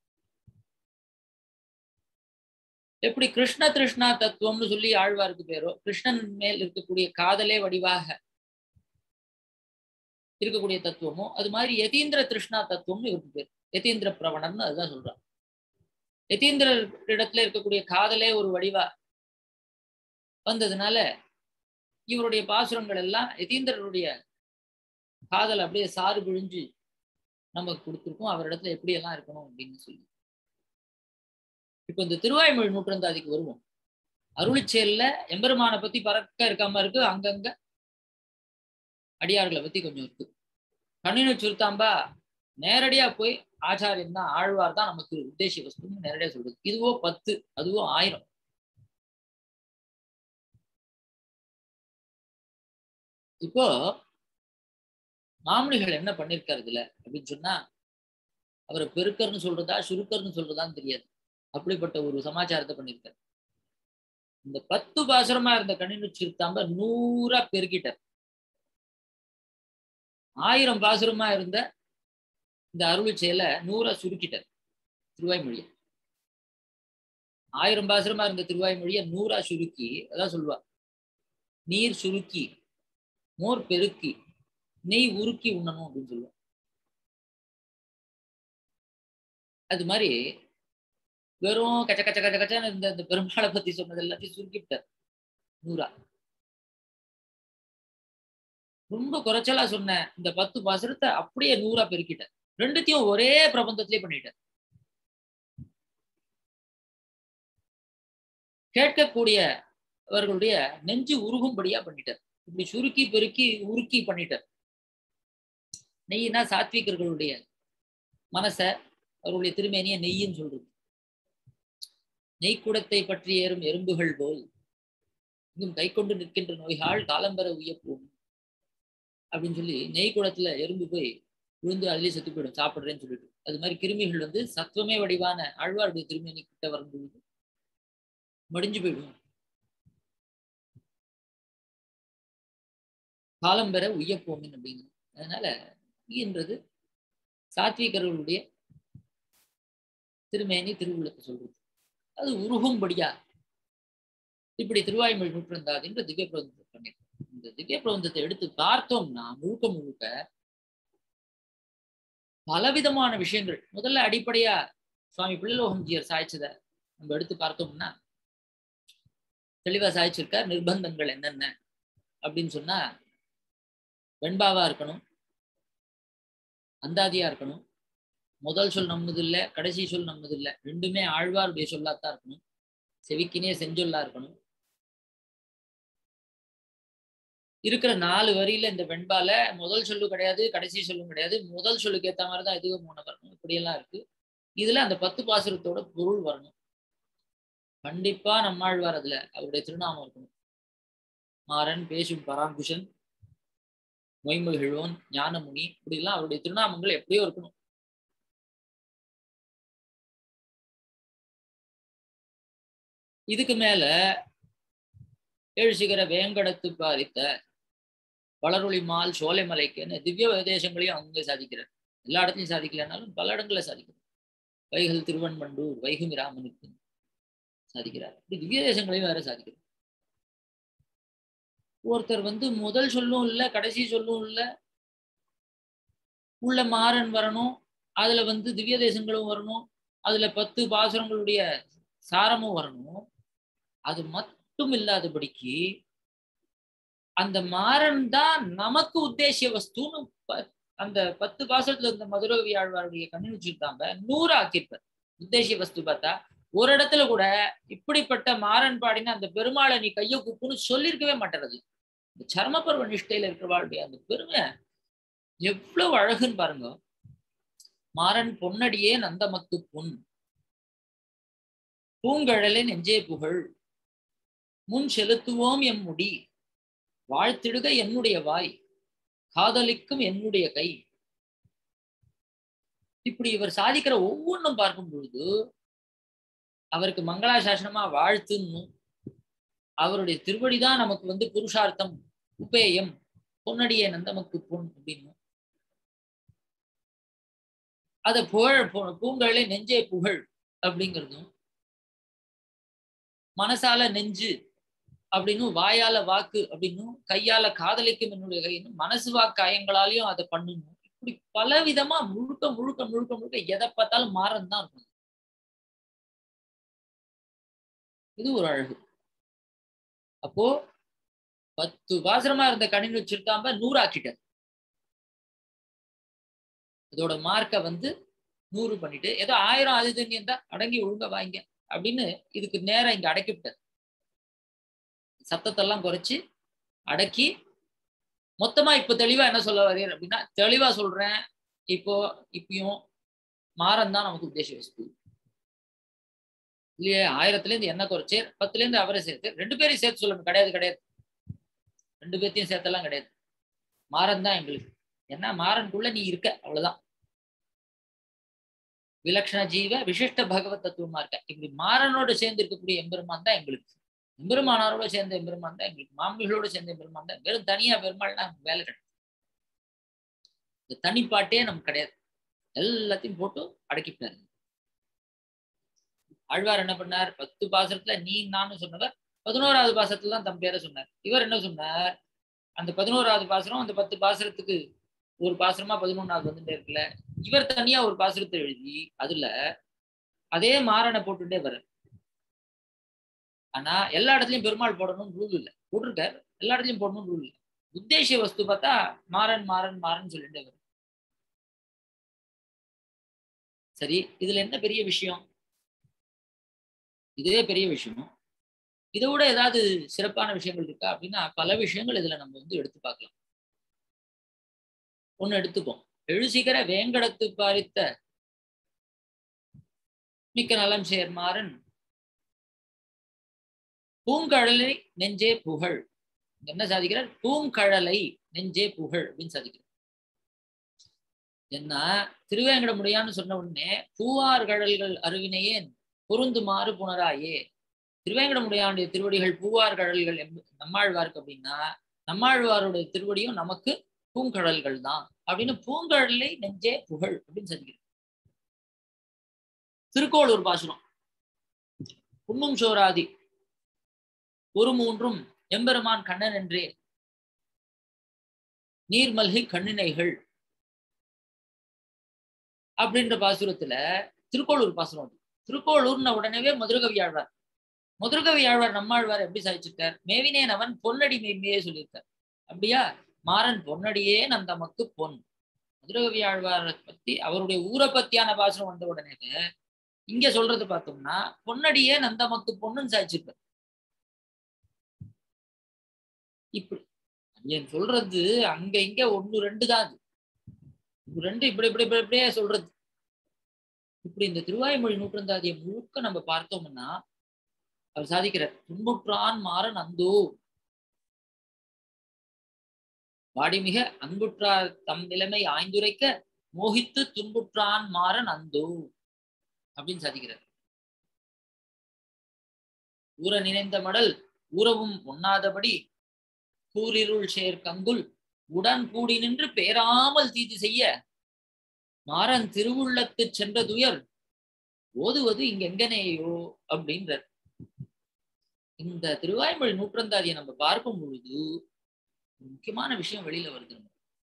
Speaker 1: எப்படி கிருஷ்ண திருஷ்ணா தத்துவம்னு சொல்லி ஆழ்வாருக்கு பேரோ கிருஷ்ணன் மேல் இருக்கக்கூடிய காதலே வடிவாக இருக்கக்கூடிய தத்துவமோ அது மாதிரி யதீந்திர திருஷ்ணா தத்துவம்னு இவருக்கு பேர் யதீந்திர பிரவணம்னு அதுதான் சொல்றான் யதீந்திர இடத்துல இருக்கக்கூடிய காதலே ஒரு வடிவா வந்ததுனால இவருடைய பாசுரங்கள் எல்லாம் யதீந்திரருடைய காதல் அப்படியே சாறு பிழிஞ்சு நமக்கு கொடுத்துருக்கோம் அவரிடத்துல எப்படி எல்லாம் இருக்கணும் அப்படின்னு சொல்லி இப்போ இந்த திருவாய்மொழி நூற்றந்தாதிக்கு வருவோம் அருளிச்செயல்ல எம்பெருமானை பத்தி பறக்க இருக்காம இருக்கு அங்கங்க அடியார்களை பத்தி கொஞ்சம் இருக்கு கண்ணினு சுருத்தாம்பா நேரடியா போய் ஆச்சாரியன் தான் ஆழ்வார் தான் நமக்கு உத்தேசிய வஸ்துன்னு நேரடியா சொல்றது இதுவோ பத்து அதுவோ ஆயிரம் இப்போ மாமனிகள் என்ன பண்ணிருக்காரு இதுல அப்படின்னு சொன்னா அவரை பெருக்கர்னு சொல்றதா சுருக்கர்னு சொல்றதான்னு தெரியாது அப்படிப்பட்ட ஒரு சமாச்சாரத்தை பண்ணிருக்காரு இந்த பத்து பாசுரமா இருந்த கணினு சிறுத்தாம்ப நூறா பெருக்கிட்டார் ஆயிரம் பாசுரமா இருந்த இந்த அருள் செயலை நூறா சுருக்கிட்டார் திருவாய்மொழியை ஆயிரம் பாசுரமா இருந்த திருவாய்மொழியை நூறா சுருக்கி அதான் சொல்லுவா நீர் சுருக்கி மோர் பெருக்கி நெய் உருக்கி உண்ணணும் அப்படின்னு சொல்லுவா அது மாதிரி வெறும் கச்ச கச்ச கச்ச கச்சன்னு இந்த இந்த பெருமாளை பத்தி சொன்னது எல்லாத்தையும் சுருக்கிவிட்டார் நூறா ரொம்ப குறைச்சலா சொன்ன இந்த பத்து பாசுரத்தை அப்படியே நூறா பெருக்கிட்டார் ரெண்டுத்தையும் ஒரே பிரபந்தத்திலே பண்ணிட்டார் கேட்கக்கூடியவர்களுடைய நெஞ்சு உருகும்படியா பண்ணிட்டார் இப்படி சுருக்கி பெருக்கி உருக்கி பண்ணிட்டார் நெய்னா சாத்விகர்களுடைய மனச அவருடைய திருமேனிய நெய்ன்னு சொல்றது நெய்க்குடத்தை பற்றி ஏறும் எறும்புகள் போல் இன்னும் கை கொண்டு நிற்கின்ற நோய்கள் காலம்பர உயப்போம் அப்படின்னு சொல்லி நெய் குடத்துல எறும்பு போய் விழுந்து அதுலயே செத்து போயிடும் சாப்பிடுறேன்னு சொல்லிட்டு அது மாதிரி கிருமிகள் வந்து சத்துவமே வடிவான ஆழ்வாருடைய திருமேனி கிட்ட வரும்பொழுது மடிஞ்சு போயிடும் காலம் பெற உய்யப்போமின் அப்படின்னு அதனால என்றது சாத்விகர்களுடைய திருமேனி திருவுள்ளத்தை சொல்றது அது உருகும்படியா இப்படி திருவாய்மொழி நூற்றந்தாது என்று திவ்ய பிரபந்தத்தை பண்ணிருக்கோம் இந்த திவ்ய பிரபந்தத்தை எடுத்து பார்த்தோம்னா முழுக்க முழுக்க பலவிதமான விஷயங்கள் முதல்ல அடிப்படையா சுவாமி பிள்ளைலோகம்ஜியர் சாய்ச்சத நம்ம எடுத்து பார்த்தோம்னா தெளிவா சாய்ச்சிருக்கார் நிர்பந்தங்கள் என்னென்ன அப்படின்னு சொன்னா வெண்பாவா இருக்கணும் அந்தாதியா இருக்கணும் முதல் சொல் நம்மது இல்லை கடைசி சொல் நம்மது இல்லை ரெண்டுமே ஆழ்வாருடைய சொல்லாத்தான் இருக்கணும் செவிக்கினே செஞ்சொல்லா இருக்கணும் இருக்கிற நாலு வரியில இந்த வெண்பால முதல் சொல்லு கிடையாது கடைசி சொல்லும் கிடையாது முதல் சொல்லுக்கு ஏத்த மாதிரி தான் எதுவும் மூணு வரணும் இப்படியெல்லாம் இருக்கு இதுல அந்த பத்து பாசுரத்தோட பொருள் வரணும் கண்டிப்பா நம்மாழ்வார் அதுல அவருடைய திருநாமம் இருக்கணும் மாறன் பேசும் பராங்குஷன் மொய்மகிழ்வோன் ஞானமுனி இப்படிலாம் அவருடைய திருநாமங்கள் எப்படியோ இருக்கணும் இதுக்கு மேல ஏழு சிகர வேங்கடத்து பாரித்த வளரொளி மால் சோலைமலைக்குன்னு திவ்ய உபதேசங்களையும் அவங்க சாதிக்கிறார் எல்லா இடத்துலையும் சாதிக்கலனாலும் பல இடங்களில் சாதிக்கிறார் வைகல் திருவன்மண்டூர் வைகுமி ராமனுக்கு சாதிக்கிறார் இப்படி திவ்ய தேசங்களையும் வேற சாதிக்கிறார் ஒருத்தர் வந்து முதல் சொல்லும் இல்லை கடைசி சொல்லும் இல்லை உள்ள மாறன் வரணும் அதுல வந்து திவ்ய தேசங்களும் வரணும் அதுல பத்து பாசுரங்களுடைய சாரமும் வரணும் அது மட்டும் இல்லாதபடிக்கு அந்த மாறன் தான் நமக்கு உத்தேசிய வஸ்துன்னு அந்த பத்து பாசத்துல இருந்த மதுரவி ஆழ்வாருடைய கண்ணு வச்சுருந்தாங்க நூறு ஆக்கியிருப்பார் உத்தேசிய வஸ்து பார்த்தா ஒரு இடத்துல கூட இப்படிப்பட்ட மாறன் பாடின அந்த பெருமாளை நீ கைய குப்புன்னு சொல்லியிருக்கவே மாட்டுறது இந்த சர்மபர்வ நிஷ்டையில இருக்கிறவாளுடைய அந்த பெருமை எவ்வளவு அழகுன்னு பாருங்க மாறன் பொன்னடியே நந்தமக்கு பொன் பூங்கழலை நெஞ்சே புகழ் முன் செலுத்துவோம் எம் முடி வாழ்த்திடுக என்னுடைய வாய் காதலிக்கும் என்னுடைய கை இப்படி இவர் சாதிக்கிற ஒவ்வொன்றும் பார்க்கும் பொழுது அவருக்கு மங்களாசாசனமா வாழ்த்துன்னு அவருடைய திருவடிதான் நமக்கு வந்து புருஷார்த்தம் உபேயம் பொன்னடியே நந்தமக்கு பொன் அப்படின்னு அத புகழ் பூங்கழலை நெஞ்சே புகழ் அப்படிங்கிறதும் மனசால நெஞ்சு அப்படின்னும் வாயால வாக்கு அப்படின்னும் கையால காதலிக்கும் என்னுடைய கைன்னு மனசு வாக்கு அயங்களாலையும் அதை பண்ணணும் இப்படி பல விதமா முழுக்க முழுக்க முழுக்க முழுக்க எதை பார்த்தாலும் மாறன் தான் இருக்கும் இது ஒரு அழகு அப்போ பத்து பாசரமா இருந்த கணினி வச்சிருக்காம நூறாக்கிட்டார் இதோட மார்க்கை வந்து நூறு பண்ணிட்டு ஏதோ ஆயிரம் அது தண்ணி இருந்தா அடங்கி ஒழுங்க வாங்க அப்படின்னு இதுக்கு நேரம் இங்க அடக்கிவிட்டார் சத்தத்தெல்லாம் குறைச்சு அடக்கி மொத்தமா இப்ப தெளிவா என்ன சொல்ல வரீர் அப்படின்னா தெளிவா சொல்றேன் இப்போ இப்பயும் மாறன் தான் நமக்கு உத்தேச வஸ்து இல்லையே ஆயிரத்துல இருந்து என்ன குறைச்சேர் பத்துல இருந்து அவரை சேர்த்து ரெண்டு பேரையும் சேர்த்து சொல்லணும் கிடையாது கிடையாது ரெண்டு பேர்த்தையும் சேர்த்தெல்லாம் கிடையாது மாறன் தான் எங்களுக்கு ஏன்னா மாறனுக்குள்ள நீ இருக்க அவ்வளவுதான் விலக்ஷண ஜீவ விசிஷ்ட பகவத் தத்துவமா இருக்க இப்படி மாறனோடு சேர்ந்து இருக்கக்கூடிய எம்பெருமான் தான் எங்களுக்கு எம்பெருமானாரோட சேர்ந்த எம்பெருமான் தான் எங்களுக்கு மாமிகளோட சேர்ந்த எம்பெருமான் தான் வெறும் தனியா பெருமாள்னா நமக்கு வேலை கிடையாது இந்த தனிப்பாட்டே நமக்கு கிடையாது எல்லாத்தையும் போட்டு அடக்கிட்டாரு ஆழ்வார் என்ன பண்ணார் பத்து பாசத்துல நீ நானும் சொன்னவர் பதினோராவது பாசத்துல தான் தம் பேரை சொன்னார் இவர் என்ன சொன்னார் அந்த பதினோராவது பாசனம் அந்த பத்து பாசனத்துக்கு ஒரு பாசனமா பதினொன்னாவது வந்துட்டே இருக்குல்ல இவர் தனியா ஒரு பாசுரத்தை எழுதி அதுல அதே மாறனை போட்டுட்டே வர ஆனா எல்லா இடத்துலயும் பெருமாள் போடணும்னு ரூல் இல்லை போட்டிருக்காரு எல்லா இடத்துலயும் போடணும்னு ரூல் இல்லை உத்தேசிய வஸ்து பார்த்தா மாறன் மாறன் மாறன் சொல்லிட்டே வரும் சரி இதுல என்ன பெரிய விஷயம் இதே பெரிய விஷயம் இதை விட ஏதாவது சிறப்பான விஷயங்கள் இருக்கா அப்படின்னா பல விஷயங்கள் இதுல நம்ம வந்து எடுத்து பார்க்கலாம் ஒண்ணு எடுத்துப்போம் எழுசிகர வேங்கடத்து பாரித்த மிக்க நலம் சேர்மாறன் பூங்கடலை நெஞ்சே புகழ் என்ன சாதிக்கிறார் பூங்கழலை நெஞ்சே புகழ் அப்படின்னு சாதிக்கிறார் என்ன திருவேங்கடமுடையான்னு சொன்ன உடனே பூவார் கடல்கள் அருவினையேன் பொருந்துமாறு புனராயே திருவேங்கடமுடையானுடைய திருவடிகள் பூவார் கடல்கள் நம்மாழ்வாருக்கு அப்படின்னா நம்மாழ்வாருடைய திருவடியும் நமக்கு பூங்கடல்கள் தான் அப்படின்னு பூங்கடலை நெஞ்சே புகழ் அப்படின்னு சொல்லிக்கிறேன் திருக்கோளூர் பாசுரம் புண்ணும் சோராதி ஒரு மூன்றும் எம்பெருமான் கண்ணன் என்றே நீர்மல்கை கண்ணினைகள் அப்படின்ற பாசுரத்துல திருக்கோளூர் பாசுரம் திருக்கோளூர்ன உடனே மதுரகவி ஆழ்வார் மதுரகவி ஆழ்வார் நம்மாழ்வார் எப்படி சாதிச்சிருக்கார் மேவினேன் அவன் பொன்னடி மெய்மையே சொல்லியிருக்கார் அப்படியா மாறன் பொன்னடியே நம் தமக்கு பொன் மதுரகவி ஆழ்வாரை பத்தி அவருடைய ஊரை பத்தியான பாசனம் வந்த உடனே இங்க சொல்றது பார்த்தோம்னா பொன்னடியே நந்தமக்கு பொண்ணுன்னு சாதிச்சிருப்பார் இப்படி என் சொல்றது அங்க இங்க ஒண்ணு ரெண்டு தான் அது ரெண்டு இப்படி இப்படி இப்படி இப்படியே சொல்றது இப்படி இந்த திருவாய்மொழி நூற்றந்தாதியை முழுக்க நம்ம பார்த்தோம்னா அவர் சாதிக்கிறார் துன்புற்றான் மாறன் அந்தோ வாடிமிக அன்புற்றார் தம் நிலைமை ஆய்ந்துரைக்க மோகித்து துன்புற்றான் மாறன் அந்தோ அப்படின்னு சாதிக்கிறார் ஊற நினைந்த மடல் ஊறவும் ஒண்ணாதபடி கூரிருள் சேர் கங்குல் உடன் கூடி நின்று பேராமல் தீது செய்ய மாறன் திருவுள்ளத்து சென்ற துயர் ஓதுவது இங்கெங்கனேயோ அப்படின்றார் இந்த திருவாய்மொழி நூற்றந்தாதியை நம்ம பார்க்கும் பொழுது முக்கியமான விஷயம் வெளியில வருது நம்ம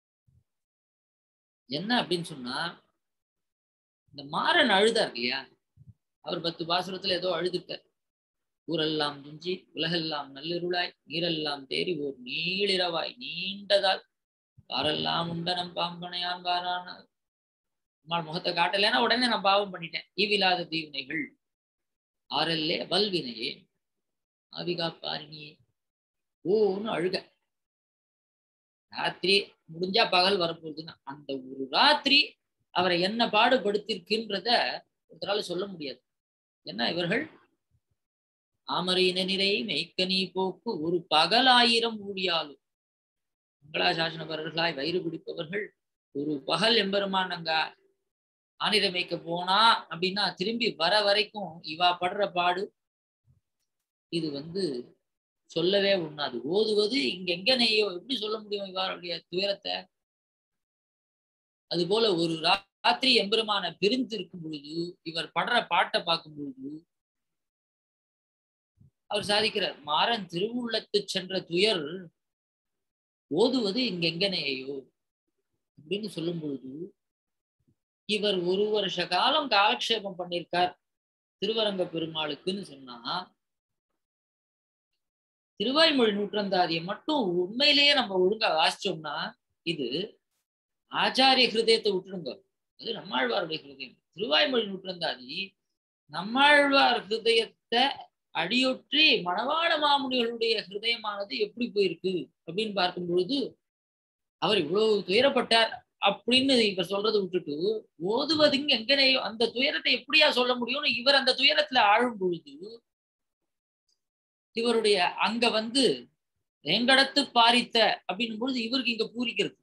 Speaker 1: என்ன அப்படின்னு சொன்னா இந்த மாறன் அழுதார் இல்லையா அவர் பத்து பாசுரத்துல ஏதோ அழுதுட்டார் ஊரெல்லாம் துஞ்சி உலகெல்லாம் நல்லிருளாய் நீரெல்லாம் தேறி ஓர் நீளிரவாய் நீண்டதால் வாரெல்லாம் உண்டனம் பாம்பனையான் வாரான அம்மாள் முகத்தை காட்டலைன்னா உடனே நான் பாவம் பண்ணிட்டேன் ஈவிலாத தீவினைகள் ஆறல்லே வல்வினையே ஆவிகாப்பாரினியே ஓன்னு அழுக ராத்திரி முடிஞ்சா பகல் வரப்போகுதுன்னா அந்த ஒரு ராத்திரி அவரை என்ன பாடுபடுத்திருக்கின்றத ஒருத்தரால சொல்ல முடியாது ஏன்னா இவர்கள் ஆமரின நிறை மெய்க்கனி போக்கு ஒரு பகலாயிரம் ஊழியாலும் மங்களாசாசனவர்களாய் வயிறு பிடிப்பவர்கள் ஒரு பகல் எம்பெருமான் அங்க ஆனிரை மேய்க்க போனா அப்படின்னா திரும்பி வர வரைக்கும் இவா படுற பாடு இது வந்து சொல்லவே உண்ணாது ஓதுவது இங்க எங்க நெய்யோ எப்படி சொல்ல முடியும் இவருடைய துயரத்தை அது போல ஒரு ராத்திரி எம்பெருமான பிரிந்து இருக்கும் பொழுது இவர் படுற பாட்டை பார்க்கும் பொழுது அவர் சாதிக்கிறார் மாறன் திருவுள்ளத்து சென்ற துயர் ஓதுவது இங்க எங்கனேயோ அப்படின்னு சொல்லும் பொழுது இவர் ஒரு வருஷ காலம் காலக்ஷேபம் பண்ணியிருக்கார் திருவரங்க பெருமாளுக்குன்னு சொன்னா திருவாய்மொழி நூற்றந்தாதியை மட்டும் உண்மையிலேயே நம்ம ஒழுங்கா வாசிச்சோம்னா இது ஆச்சாரிய ஹிருதயத்தை விட்டுடுங்க அது நம்மாழ்வாருடைய ஹிருதயம் திருவாய்மொழி நூற்றந்தாதி நம்மாழ்வார் ஹிருதயத்தை அடியொற்றி மணவாள மாமுனிகளுடைய ஹிருதயமானது எப்படி போயிருக்கு அப்படின்னு பார்க்கும் பொழுது அவர் இவ்வளவு துயரப்பட்டார் அப்படின்னு இவர் சொல்றதை விட்டுட்டு ஓதுவதுங்க எங்கனையோ அந்த துயரத்தை எப்படியா சொல்ல முடியும்னு இவர் அந்த துயரத்துல ஆழும் பொழுது இவருடைய அங்க வந்து வேங்கடத்து பாரித்த அப்படின்னும் பொழுது இவருக்கு இங்க பூரிக்கிறது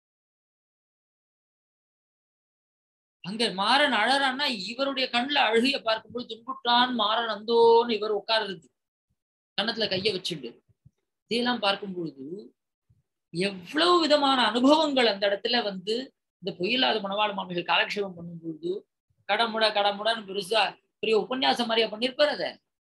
Speaker 1: அங்க மாறன் அழறான்னா இவருடைய கண்ணுல அழுகைய பார்க்கும்போது துன்புற்றான் மாறன் அந்தோன்னு இவர் உட்காருறது கன்னத்துல கைய வச்சுண்டு இதையெல்லாம் பார்க்கும் பொழுது எவ்வளவு விதமான அனுபவங்கள் அந்த இடத்துல வந்து இந்த பொய்யில்லாத மணவாள மாமிகள் காலக்ஷேபம் பண்ணும் பொழுது கடமுட கடமுடன்னு பெருசா பெரிய உபன்யாசம் மாதிரியா பண்ணிருப்பார் அத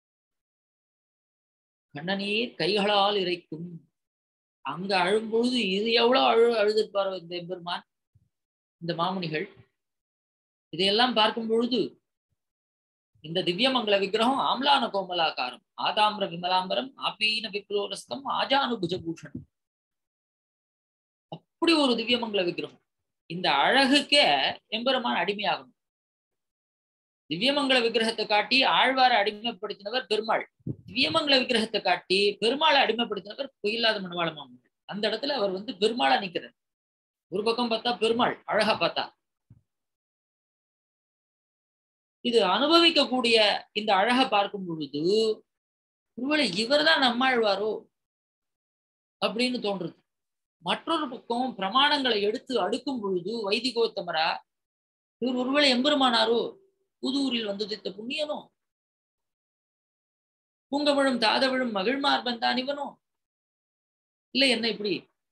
Speaker 1: கண்ணநீர் கைகளால் இறைக்கும் அங்க அழும்பொழுது இது எவ்வளவு அழு அழுதிருப்பாரோ இந்த எம்பெருமான் இந்த மாமுனிகள் இதையெல்லாம் பார்க்கும் பொழுது இந்த திவ்யமங்கல விக்கிரகம் ஆம்லான கோமலாகாரம் ஆதாம்பிர விமலாம்பரம் ஆபீன விக்ரோரஸ்தம் ஆஜானுபுஜ பூஷணம் அப்படி ஒரு திவ்யமங்கல விக்கிரகம் இந்த அழகுக்கே எம்பெருமான் அடிமையாகணும் திவ்யமங்கல விக்கிரகத்தை காட்டி ஆழ்வார அடிமைப்படுத்தினவர் பெருமாள் திவ்யமங்கல விக்கிரகத்தை காட்டி பெருமாளை அடிமைப்படுத்தினவர் பொய்யில்லாத மணவாள மாமன்கள் அந்த இடத்துல அவர் வந்து பெருமாளா நிக்கிறார் ஒரு பக்கம் பார்த்தா பெருமாள் அழகா பார்த்தா இது அனுபவிக்கக்கூடிய இந்த அழகை பார்க்கும் பொழுது ஒருவேளை இவர் தான் நம்மாழ்வாரோ அப்படின்னு தோன்றுது மற்றொரு பக்கம் பிரமாணங்களை எடுத்து அடுக்கும் பொழுது வைதிகோத்தமரா இவர் ஒருவேளை எம்பெருமானாரோ புதூரில் வந்து தித்த புண்ணியனோ பூங்கவிழும் தாதவிழும் மகிழ்மார்பன் தான் இவனோ இல்லை என்ன இப்படி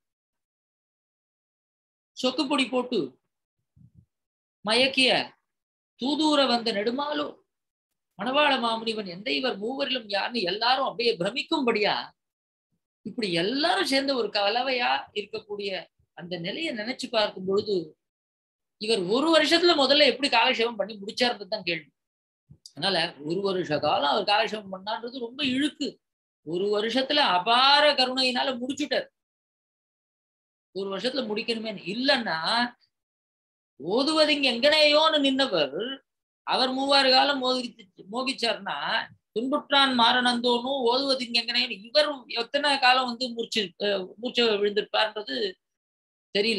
Speaker 1: சொக்குப்பொடி போட்டு மயக்கிய தூதூர வந்த நெடுமாலோ மணவாள மாமுனிவன் எந்த இவர் மூவரிலும் யாருன்னு எல்லாரும் அப்படியே பிரமிக்கும்படியா இப்படி எல்லாரும் சேர்ந்த ஒரு கலவையா இருக்கக்கூடிய அந்த நிலையை நினைச்சு பார்க்கும் பொழுது இவர் ஒரு வருஷத்துல முதல்ல எப்படி காலக்ஷேபம் பண்ணி முடிச்சாருன்றது தான் கேள்வி அதனால ஒரு வருஷ காலம் அவர் காலக்ஷேபம் பண்ணான்றது ரொம்ப இழுக்கு ஒரு வருஷத்துல அபார கருணையினால முடிச்சுட்டார் ஒரு வருஷத்துல முடிக்கணுமே இல்லைன்னா ஓதுவது இங்க எங்கனையோன்னு நின்னவர் அவர் மூவாறு காலம் மோகிச்சு மோகிச்சார்னா துன்புற்றான் மாரணந்தோனும் ஓதுவது இங்க எங்கனையோன்னு இவர் எத்தனை காலம் வந்து மூச்சு மூச்சை விழுந்திருப்பார்ன்றது தெரியல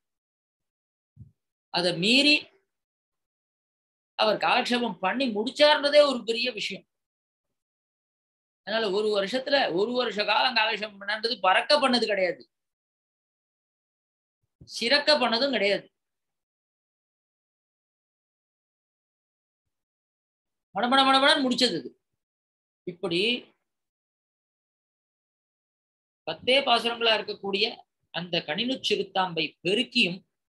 Speaker 1: அதை மீறி அவர் காலக்ஷேபம் பண்ணி முடிச்சார்ன்றதே ஒரு பெரிய விஷயம் அதனால ஒரு வருஷத்துல ஒரு வருஷ காலம் காலக்ஷேபம் பண்ணது பறக்க பண்ணது கிடையாது சிறக்க பண்ணதும் கிடையாது மடமட மடமடன் முடிச்சது இது இப்படி பத்தே பாசுரங்களா இருக்கக்கூடிய அந்த கணினு சிறுத்தாம்பை பெருக்கியும்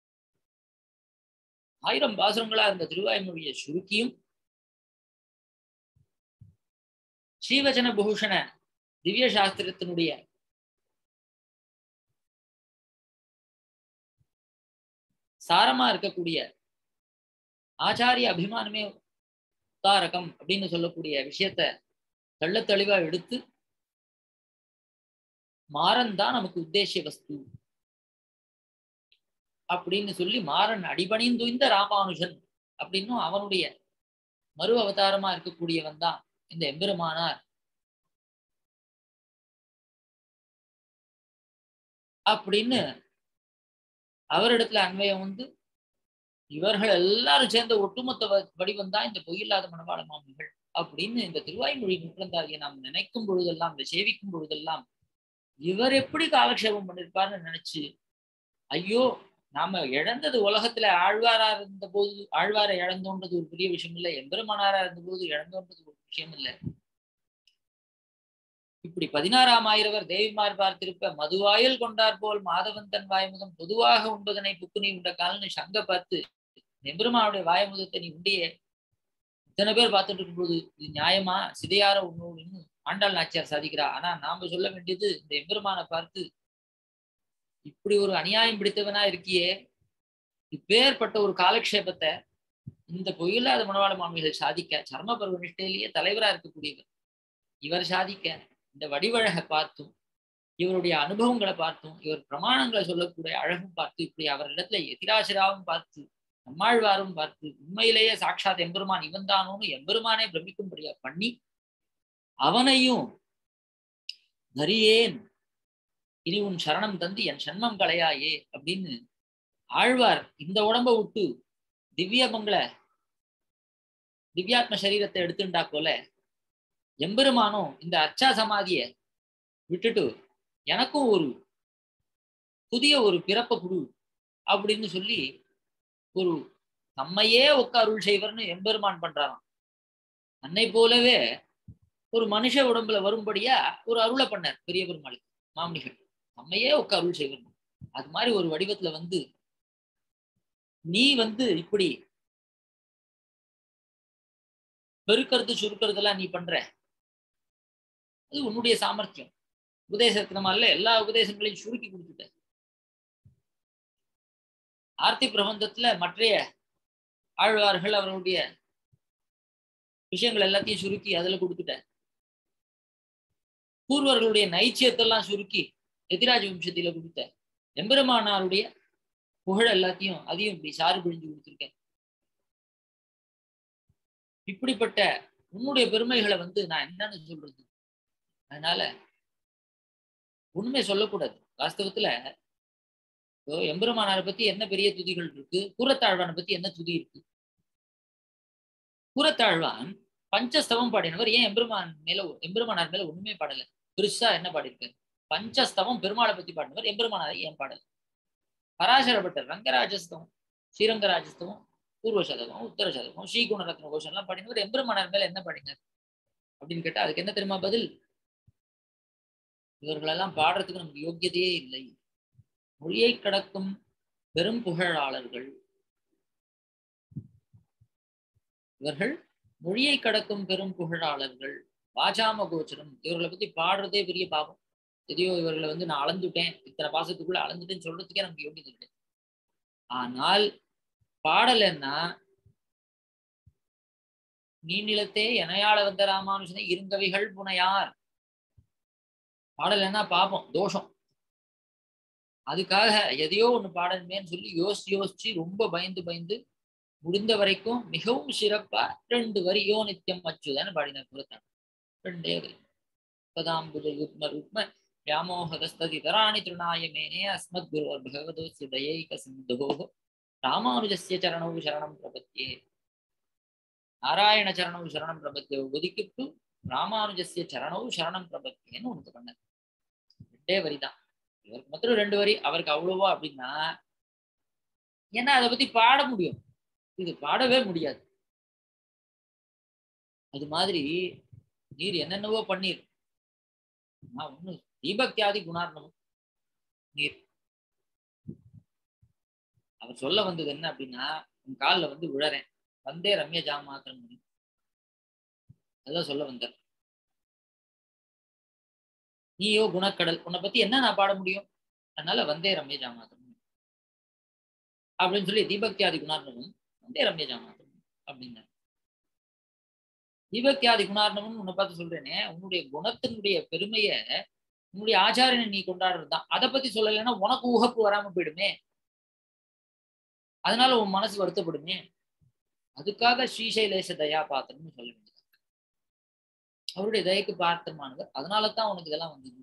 Speaker 1: ஆயிரம் பாசுரங்களா இருந்த திருவாய்மொழியை சுருக்கியும் ஸ்ரீவச்சன பூஷண திவ்ய சாஸ்திரத்தினுடைய சாரமா இருக்கக்கூடிய ஆச்சாரிய அபிமானமே உத்தாரகம் அப்படின்னு சொல்லக்கூடிய விஷயத்த தெள்ள தெளிவா எடுத்து மாறன் தான் நமக்கு உத்தேசிய வஸ்து அப்படின்னு சொல்லி மாறன் அடிபணிந்துய்ந்த ராமானுஜன் அப்படின்னும் அவனுடைய மறு அவதாரமா இருக்கக்கூடியவன் தான் இந்த எம்பெருமானார் அப்படின்னு அவரிடத்துல அன்வயம் வந்து இவர்கள் எல்லாரும் சேர்ந்த ஒட்டுமொத்த வடிவம் தான் இந்த பொய்யில்லாத மனவாள மாமிகள் அப்படின்னு இந்த திருவாய்மொழி நூற்றந்தாரியை நாம் நினைக்கும் பொழுதெல்லாம் இந்த சேவிக்கும் பொழுதெல்லாம் இவர் எப்படி காலக்ஷேபம் பண்ணிருப்பார்னு நினைச்சு ஐயோ நாம இழந்தது உலகத்துல ஆழ்வாரா இருந்த போது ஆழ்வாரை இழந்தோன்றது ஒரு பெரிய விஷயம் இல்லை எம்பெருமானாரா இருந்த போது இழந்தோன்றது ஒரு விஷயம் இல்லை இப்படி பதினாறாம் ஆயிரவர் தேவிமார் பார்த்திருப்ப மதுவாயில் கொண்டார் போல் மாதவன் தன் வாய்முதம் பொதுவாக உண்பதனை புக்கு நீ உண்ட காலன்னு சங்க பார்த்து எம்பெருமானுடைய வாயமுதத்தை நீ உண்டியே இத்தனை பேர் பார்த்துட்டு இருக்கும்போது இது நியாயமா சிதையார உண்ணு ஆண்டாள் நாச்சியார் சாதிக்கிறா ஆனா நாம சொல்ல வேண்டியது இந்த எம்பெருமானை பார்த்து இப்படி ஒரு அநியாயம் பிடித்தவனா இருக்கியே இப்பேற்பட்ட ஒரு காலக்ஷேபத்தை இந்த பொய்யில்லாத மனவாள மாமிகள் சாதிக்க சர்ம பருவ நிஷ்டையிலேயே தலைவரா இருக்கக்கூடியவர் இவர் சாதிக்க இந்த வடிவழகை பார்த்தும் இவருடைய அனுபவங்களை பார்த்தும் இவர் பிரமாணங்களை சொல்லக்கூடிய அழகும் பார்த்து இப்படி அவரிடத்துல எதிராசிராவும் பார்த்து நம்மாழ்வாரும் பார்த்து உண்மையிலேயே சாட்சாத் எம்பெருமான் இவன் தானோன்னு எம்பெருமானே பிரமிக்கும்படியா பண்ணி அவனையும் நரியேன் இனி உன் சரணம் தந்து என் சண்மம் களையாயே அப்படின்னு ஆழ்வார் இந்த உடம்ப விட்டு திவ்ய மங்கள திவ்யாத்ம சரீரத்தை எடுத்துட்டா போல எம்பெருமானும் இந்த அர்ச்சா சமாதிய விட்டுட்டு எனக்கும் ஒரு புதிய ஒரு பிறப்ப குடு அப்படின்னு சொல்லி ஒரு நம்மையே ஒக்க அருள் செய்வர்னு எம்பெருமான் பண்றாராம் அன்னை போலவே ஒரு மனுஷ உடம்புல வரும்படியா ஒரு அருளை பண்ணார் பெரிய பெருமாளுக்கு மாமனிகள் நம்மையே ஒக்க அருள் செய்வர் அது மாதிரி ஒரு வடிவத்துல வந்து நீ வந்து இப்படி பெருக்கிறது சுருக்கிறதெல்லாம் நீ பண்ற அது உன்னுடைய சாமர்த்தியம் உபதேசத்தினால எல்லா உபதேசங்களையும் சுருக்கி கொடுத்துட்ட ஆர்த்தி பிரபந்தத்துல மற்றைய ஆழ்வார்கள் அவர்களுடைய விஷயங்கள் எல்லாத்தையும் சுருக்கி அதுல கொடுத்துட்ட பூர்வர்களுடைய நைச்சியத்தெல்லாம் சுருக்கி எதிராஜ வம்சத்தில கொடுத்த எம்பெருமானாருடைய புகழ் எல்லாத்தையும் அதையும் இப்படி சாறு பிழிஞ்சு கொடுத்துருக்கேன் இப்படிப்பட்ட உன்னுடைய பெருமைகளை வந்து நான் என்னன்னு சொல்றது அதனால உண்மை சொல்லக்கூடாது வாஸ்தவத்துல இப்போ எம்பெருமானாரை பத்தி என்ன பெரிய துதிகள் இருக்கு கூரத்தாழ்வானை பத்தி என்ன துதி இருக்கு கூரத்தாழ்வான் பஞ்சஸ்தவம் பாடினவர் ஏன் எம்பெருமான் மேல எம்பெருமானார் மேல ஒண்ணுமே பாடல பெருசா என்ன பாடியிருக்காரு பஞ்சஸ்தவம் பெருமாளை பத்தி பாடினவர் எம்பெருமானாரை ஏன் பாடல பராசரப்பட்டர் ரங்கராஜஸ்தவம் ஸ்ரீரங்கராஜஸ்தவம் பூர்வ சதகம் உத்தர சதகம் ஸ்ரீகுணரத்ன கோஷம் எல்லாம் பாடினவர் எம்பெருமானார் மேல என்ன பாடினார் அப்படின்னு கேட்டா அதுக்கு என்ன தெரியுமா பதில் இவர்களெல்லாம் பாடுறதுக்கு நமக்கு யோக்கியதையே இல்லை மொழியை கடக்கும் பெரும் புகழாளர்கள் இவர்கள் மொழியை கடக்கும் பெரும் புகழாளர்கள் வாஜாம கோச்சரம் இவர்களை பத்தி பாடுறதே பெரிய பாவம் எதையோ இவர்களை வந்து நான் அளந்துட்டேன் இத்தனை பாசத்துக்குள்ள அளந்துட்டேன்னு சொல்றதுக்கே நமக்கு யோகியதை கிடையாது ஆனால் பாடலைன்னா நீநிலத்தே எனையாள வந்த ராமானுஜனை இருங்கவிகள் புனையார் பாடலைன்னா பாப்போம் தோஷம் அதுக்காக எதையோ ஒண்ணு பாடணுமேன்னு சொல்லி யோசிச்சு யோசிச்சு ரொம்ப பயந்து பயந்து முடிந்த வரைக்கும் மிகவும் சிறப்பா ரெண்டு வரி யோ நித்தியம் அச்சுதான்னு பாடினார் புறத்தான் ரெண்டே வரி பதாம்புஜ யுக்ம ருக்ம व्यामोहदस्तदितराणि तृणाय मेने अस्मद्गुरोर्भगवतोऽस्य दयैकसिन्धोः ராமானுஜஸ்ய சரணௌ சரணம் பிரபத்தியே நாராயண சரணௌ சரணம் பிரபத்தியே ஒதுக்கிட்டு ராமானுஜஸ்ய சரணௌ சரணம் பிரபத்தியேன்னு ஒன்று பண்ணார் ரெண்டே வரி தான் இவருக்கு மாத்திரம் ரெண்டு வரி அவருக்கு அவ்வளவா அப்படின்னா ஏன்னா அதை பத்தி பாட முடியும் இது பாடவே முடியாது அது மாதிரி நீர் என்னென்னவோ பண்ணீர் நான் ஒண்ணு தீபக்தியாதி குணார்ணமும் நீர் அவர் சொல்ல வந்தது என்ன அப்படின்னா உன் காலில் வந்து விழறேன் வந்தே ரம்ய ஜாமாத்திரம் பண்ணி அதான் சொல்ல வந்தார் நீயோ குணக்கடல் உன்னை பத்தி என்ன நான் பாட முடியும் அதனால வந்தே ரம்ய ஜாமாத்திரம் அப்படின்னு சொல்லி தீபக்தியாதி குணார்ணமும் வந்தே ரம்ய ஜாமாத்திரம் அப்படின்னார் தீபக்தியாதி குணார்ணமும் உன்னை பார்த்து சொல்றேனே உன்னுடைய குணத்தினுடைய பெருமைய உன்னுடைய ஆச்சாரியனை நீ கொண்டாடுறது தான் அதை பத்தி சொல்லலைன்னா உனக்கு உகப்பு வராம போயிடுமே அதனால உன் மனசு வருத்தப்படுமே அதுக்காக ஸ்ரீசைலேச தயா பாத்திரம்னு சொல்ல வேண்டியது அவருடைய தயக்கு பாத்திரமானவர் அதனால தான் உனக்கு இதெல்லாம் வந்தது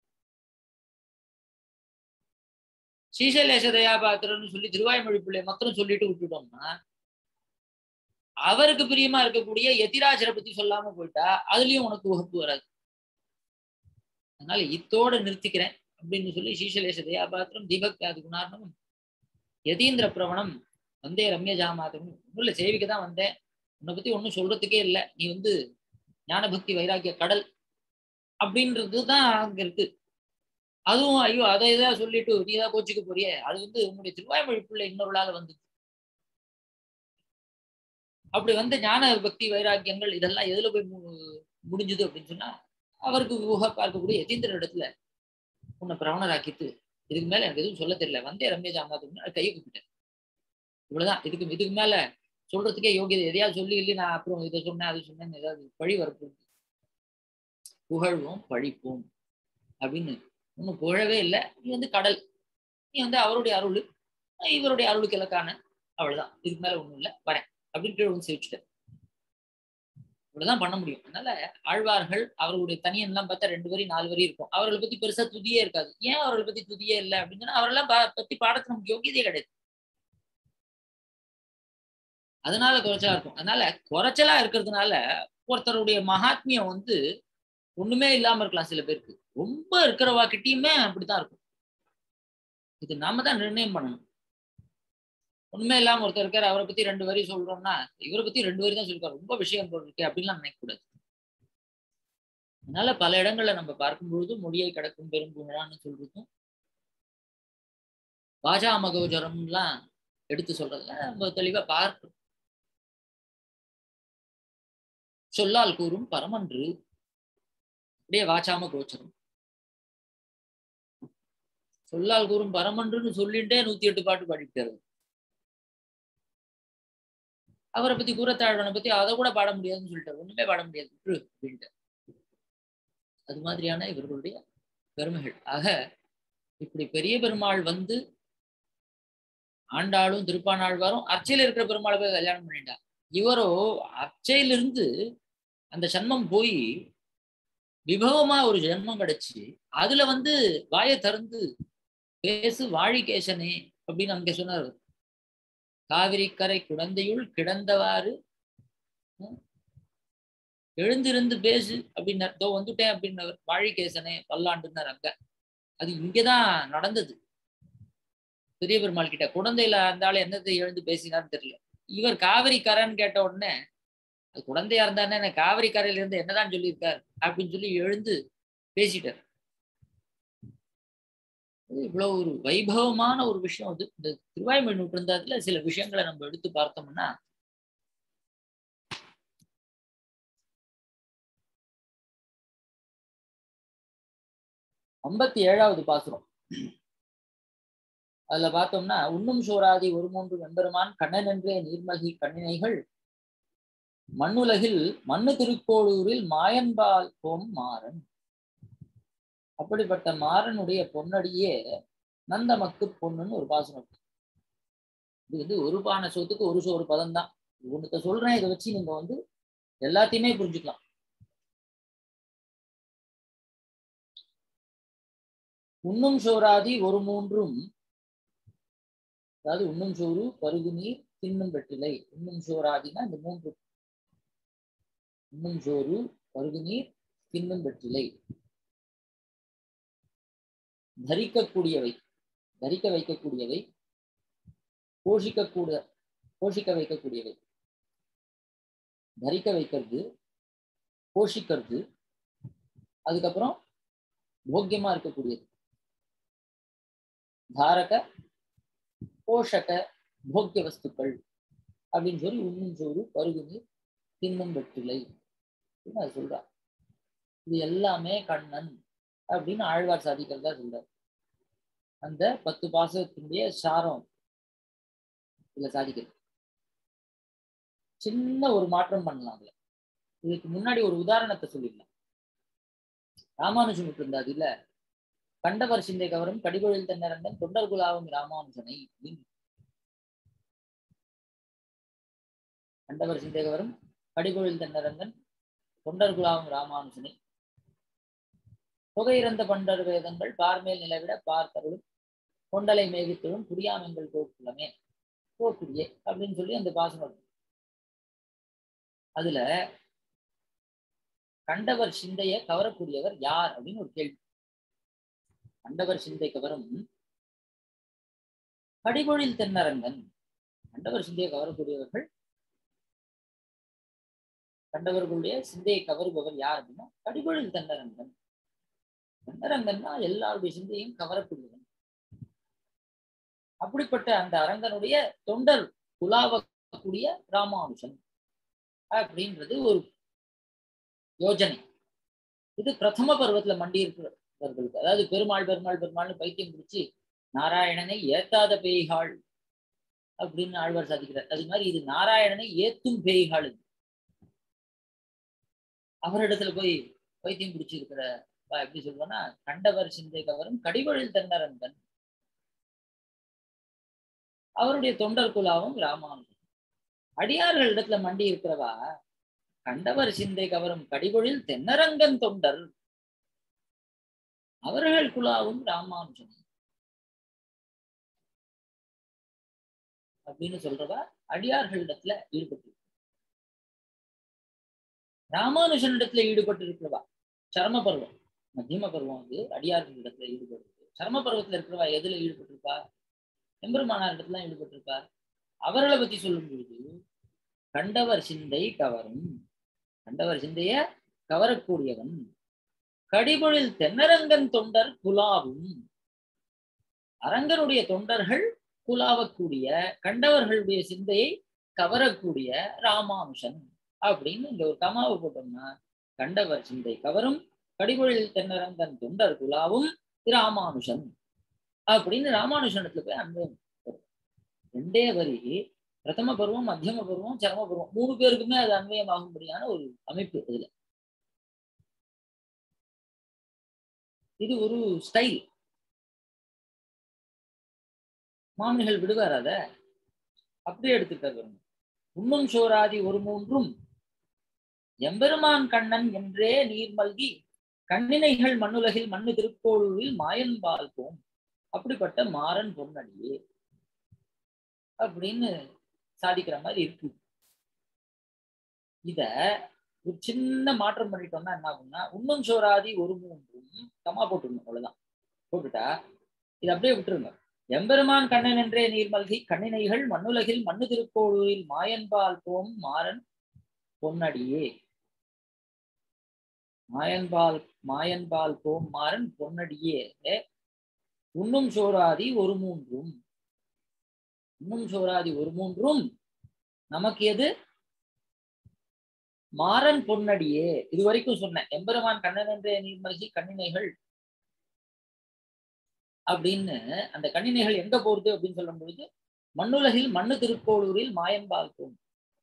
Speaker 1: ஸ்ரீசைலேச தயா பாத்திரம்னு சொல்லி திருவாய்மொழி பிள்ளை மாத்திரம் சொல்லிட்டு விட்டுட்டோம்னா அவருக்கு பிரியமா இருக்கக்கூடிய எதிராஜரை பத்தி சொல்லாம போயிட்டா அதுலயும் உனக்கு உகப்பு வராது அதனால இத்தோட நிறுத்திக்கிறேன் அப்படின்னு சொல்லி ஸ்ரீசலேஷ தயாபாத்திரம் தீபக்தியாதி குணார்ணமும் யதீந்திர பிரவணம் வந்தே ரம்ய ஜாமாதம் ஒன்றும் இல்லை சேவிக்க தான் வந்தேன் உன்னை பத்தி ஒன்றும் சொல்றதுக்கே இல்லை நீ வந்து ஞான பக்தி வைராக்கிய கடல் அப்படின்றது தான் அங்க இருக்கு அதுவும் ஐயோ அதை இதாக சொல்லிட்டு நீ தான் கோச்சிக்க போறியே அது வந்து உன்னுடைய திருவாய்மொழி பிள்ளை இன்னொருளால வந்து அப்படி வந்து ஞான பக்தி வைராக்கியங்கள் இதெல்லாம் எதுல போய் முடிஞ்சுது அப்படின்னு சொன்னா அவருக்கு ஊக பார்க்கக்கூடிய யதீந்திர இடத்துல உன்னை பிரவணராக்கிட்டு இதுக்கு மேல எனக்கு எதுவும் சொல்ல தெரியல வந்தே ரம்யா ஜாமாத்துக்கு கையை கூப்பிட்டேன் இவ்வளவுதான் இதுக்கு இதுக்கு மேல சொல்றதுக்கே யோகியதை எதையாவது சொல்லி இல்லை நான் அப்புறம் இதை சொன்னேன் அது சொன்னேன்னு ஏதாவது பழி வரப்பு புகழ்வோம் பழிப்போம் அப்படின்னு ஒன்றும் புகழவே இல்லை நீ வந்து கடல் நீ வந்து அவருடைய அருள் இவருடைய அருளுக்கு இலக்கான அவ்வளவுதான் இதுக்கு மேல ஒண்ணும் இல்லை வரேன் அப்படின்னு கீழே வந்து சேவிச்சுட்டேன் இப்படிதான் பண்ண முடியும் அதனால ஆழ்வார்கள் அவர்களுடைய தனியன்லாம் பார்த்தா ரெண்டு வரி நாலு வரி இருக்கும் அவர்களை பத்தி பெருசா துதியே இருக்காது ஏன் அவர்களை பத்தி துதியே இல்லை அப்படின்னு சொன்னா அவரெல்லாம் பா- பத்தி பாடத்து நமக்கு யோகியதே கிடையாது அதனால குறைச்சலா இருக்கும் அதனால குறைச்சலா இருக்கிறதுனால ஒருத்தருடைய மகாத்மியம் வந்து ஒண்ணுமே இல்லாம இருக்கலாம் சில பேருக்கு ரொம்ப இருக்கிறவா கிட்டயுமே அப்படித்தான் இருக்கும் இது நாம தான் நிர்ணயம் பண்ணணும் ஒண்ணுமே இல்லாம ஒருத்தர் இருக்காரு அவரை பத்தி ரெண்டு வரி சொல்றோம்னா இவரை பத்தி ரெண்டு வரி தான் சொல்லிருக்காரு ரொம்ப விஷயம் போல் இருக்கு அப்படின்லாம் நினைக்க கூடாது அதனால பல இடங்கள்ல நம்ம பார்க்கும்பொழுது மொழியை கடக்கும் பெரும்புகழான்னு சொல்றதும் பாஜா மகோஜரம்லாம் எடுத்து சொல்றதுல நம்ம தெளிவா பார்க்கிறோம் சொல்லால் கூறும் பரமன்று அப்படியே வாச்சாம கோச்சரம் சொல்லால் கூறும் பரமன்றுன்னு சொல்லிட்டே நூத்தி எட்டு பாட்டு பாடிட்டாரு அவரை பத்தி கூறத்தாழ்வனை பத்தி அதை கூட பாட முடியாதுன்னு சொல்லிட்டாரு ஒண்ணுமே பாட முடியாது விட்டுரு அப்படின்ட்டு அது மாதிரியான இவர்களுடைய பெருமைகள் ஆக இப்படி பெரிய பெருமாள் வந்து ஆண்டாளும் திருப்பானாழ்வாரும் அர்ச்சையில இருக்கிற பெருமாளை போய் கல்யாணம் பண்ணிட்டா இவரோ அர்ச்சையிலிருந்து அந்த சன்மம் போய் விபவமா ஒரு ஜென்மம் கிடைச்சு அதுல வந்து வாயை திறந்து பேசு வாழிகேசனே அப்படின்னு அங்க சொன்னார் காவிரிக்கரை குழந்தையுள் கிடந்தவாறு ம், எழுந்திருந்து பேசு அப்படின்னார் தோ வந்துட்டேன் அப்படின்னவர் வாழிகேசனே பல்லாண்டுன்னார் அங்க அது இங்கதான் நடந்தது பெரிய பெருமாள் கிட்ட குழந்தையில இருந்தாலும் என்னத்தை எழுந்து பேசினார்னு தெரியல இவர் காவிரி கரைன்னு கேட்ட உடனே அது குழந்தையா இருந்தானே என்ன காவிரி கரையில இருந்து என்னதான் சொல்லியிருக்கார் அப்படின்னு சொல்லி எழுந்து பேசிட்டார் அது இவ்வளவு ஒரு வைபவமான ஒரு விஷயம் அது இந்த திருவாய்மொழி நூற்றந்தாத்துல சில விஷயங்களை நம்ம எடுத்து பார்த்தோம்னா ஐம்பத்தி ஏழாவது பாசுரம் அதுல பார்த்தோம்னா உண்ணும் சோராதி ஒரு மூன்று வெம்பெருமான் கண்ணனென்றே நீர்மல்கி கண்ணினைகள் மண்ணுலகில் மண்ணு திருக்கோளூரில் மாயன்பால் போம் மாறன் அப்படிப்பட்ட மாறனுடைய பொன்னடியே நந்தமக்கு பொண்ணுன்னு ஒரு பாசனம் இருக்கு. இது வந்து ஒரு பானை சொத்துக்கு ஒரு சோறு பதம் தான் ஒண்ணுத்த சொல்றேன் இதை வச்சு நீங்க வந்து எல்லாத்தையுமே புரிஞ்சுக்கலாம் உண்ணும் சோறாதி ஒரு மூன்றும் அதாவது உண்ணும் சோறு பருகு நீர் தின்னும் வெற்றிலை உண்ணும் சோறாதினா இந்த மூன்று உண்ணும் சோறு பருகு நீர் தின்னும் வெற்றிலை தரிக்கக்கூடியவை தரிக்க வைக்கக்கூடியவை போஷிக்கக்கூட போஷிக்க வைக்கக்கூடியவை தரிக்க வைக்கிறது போஷிக்கிறது அதுக்கப்புறம் போக்கியமா இருக்கக்கூடியது தாரக போஷக போக்கிய வஸ்துக்கள் அப்படின்னு சொல்லி உண்ணும் சோறு பருகு நீர் தின்னும் வெற்றிலை அப்படின்னு அது சொல்றா இது எல்லாமே கண்ணன் அப்படின்னு ஆழ்வார் சாதிக்கிறதா சொல்றார் அந்த பத்து பாசகத்தினுடைய சாரம் இதுல சாதிக்கிறது சின்ன ஒரு மாற்றம் பண்ணலாம் அதுல இதுக்கு முன்னாடி ஒரு உதாரணத்தை சொல்லிடலாம் ராமானுஜம் இருந்தா இல்ல கண்டவர் சிந்தை கவரும் கடிகொழில் தென்னரந்தன் தொண்டர் குலாவும் ராமானுஜனை அப்படின்னு. கண்டவர் சிந்தை கவரும் கடிகொழில் தென்னரந்தன் தொண்டர் குலாவும் ராமானுஜனை புகையிறந்த பண்டர் வேதங்கள் பார்மேல் நிலவிட பார்த்தருளும் கொண்டலை மேகித்தரும் குடியாமெங்கள் கோக்குலமே கோக்குடியே அப்படின்னு சொல்லி அந்த பாசனம் இருக்கு. அதுல கண்டவர் சிந்தையை கவரக்கூடியவர் யார் அப்படின்னு ஒரு கேள்வி கண்டவர் சிந்தை கவரும் கடிபொழில் தென்னரங்கன் கண்டவர் சிந்தையை கவரக்கூடியவர்கள் கண்டவர்களுடைய சிந்தையை கவருபவர் யார் அப்படின்னா கடிபொழில் தென்னரங்கன் தென்னரங்கன்னா எல்லாருடைய சிந்தையும் கவரக்கூடியவன் அப்படிப்பட்ட அந்த அரங்கனுடைய தொண்டர் குலாவக்கூடிய ராமானுஜன் அப்படின்றது ஒரு யோஜனை இது பிரதம பருவத்துல மண்டி இருக்கிறவர்களுக்கு அதாவது பெருமாள் பெருமாள் பெருமாள்னு பைத்தியம் பிடிச்சி நாராயணனை ஏத்தாத பேய்காள் அப்படின்னு ஆழ்வார் சாதிக்கிறார் அது மாதிரி இது நாராயணனை ஏத்தும் பேய்காள் இது அவரிடத்துல போய் பைத்தியம் பிடிச்சிருக்கிற ப- எப்படி சொல்லுவோம்னா கண்டவர் சிந்தை கவரும் கடிவழில் தன்னரங்கன் அவருடைய தொண்டர் குலாவும் ராமானுஜன் அடியார்கள் இடத்துல மண்டி இருக்கிறவா கண்டவர் சிந்தை கவரும் கடிபொழில் தென்னரங்கன் தொண்டர் அவர்கள் குலாவும் ராமானுஜன் அப்படின்னு சொல்றவா அடியார்களிடத்துல ஈடுபட்டு ராமானுஜனிடத்துல ஈடுபட்டு இருக்கிறவா சரம பருவம் மத்தியம பருவம் வந்து அடியார்களிடத்துல ஈடுபட்டு சரம பருவத்துல இருக்கிறவா எதுல ஈடுபட்டிருப்பா எம்பெருமானார் இடத்துல ஈடுபட்டிருப்பா அவர்களை பத்தி சொல்லும் பொழுது கண்டவர் சிந்தை கவரும் கண்டவர் சிந்தைய கவரக்கூடியவன் கடிபொழில் தென்னரங்கன் தொண்டர் குலாவும் அரங்கனுடைய தொண்டர்கள் குலாவக்கூடிய கண்டவர்களுடைய சிந்தையை கவரக்கூடிய ராமானுஷன் அப்படின்னு இந்த ஒரு கமாவை போட்டோம்னா கண்டவர் சிந்தை கவரும் கடிபொழில் தென்னரங்கன் தொண்டர் குலாவும் ராமானுஷன் அப்படின்னு ராமானுஷனத்துல போய் அன்பு ரெண்டே வரி பிரதம பருவம் மத்தியம பருவம் சரம பருவம் மூணு பேருக்குமே அது அன்வயமாகும்படியான ஒரு அமைப்பு இதுல இது ஒரு ஸ்டைல் மாமனிகள் விடுவார் அத அப்படியே எடுத்துட்டார் உண்ணும் சோராதி ஒரு மூன்றும் எம்பெருமான் கண்ணன் என்றே நீர் மல்கி கண்ணினைகள் மண்ணுலகில் மண்ணு திருக்கோளூரில் மாயன் போம் அப்படிப்பட்ட மாறன் பொன்னடியே அப்படின்னு சாதிக்கிற மாதிரி இருக்கு இத ஒரு சின்ன மாற்றம் பண்ணிட்டோம்னா என்ன ஆகும்னா உண்ணும் சோராதி ஒரு மூன்றும் கமா போட்டுருங்க அவ்வளவுதான் போட்டுட்டா இது அப்படியே விட்டுருங்க எம்பெருமான் கண்ணன் என்றே நீர் மல்கி கண்ணினைகள் மண்ணுலகில் மண்ணு திருக்கோளூரில் மாயன்பால் போம் மாறன் பொன்னடியே மாயன்பால் மாயன்பால் போம் மாறன் பொன்னடியே உண்ணும் சோராதி ஒரு மூன்றும் உண்ணும் சோராதி ஒரு மூன்றும் நமக்கு எது மாறன் பொன்னடியே இது வரைக்கும் சொன்னேன் எம்பெருமான் கண்ணன் என்றே நீர்மல்கி கண்ணினைகள் அப்படின்னு அந்த கண்ணினைகள் எங்க போறது அப்படின்னு சொல்லும் பொழுது மண்ணுலகில் மண்ணு திருக்கோளூரில் மாயன்பால் போம்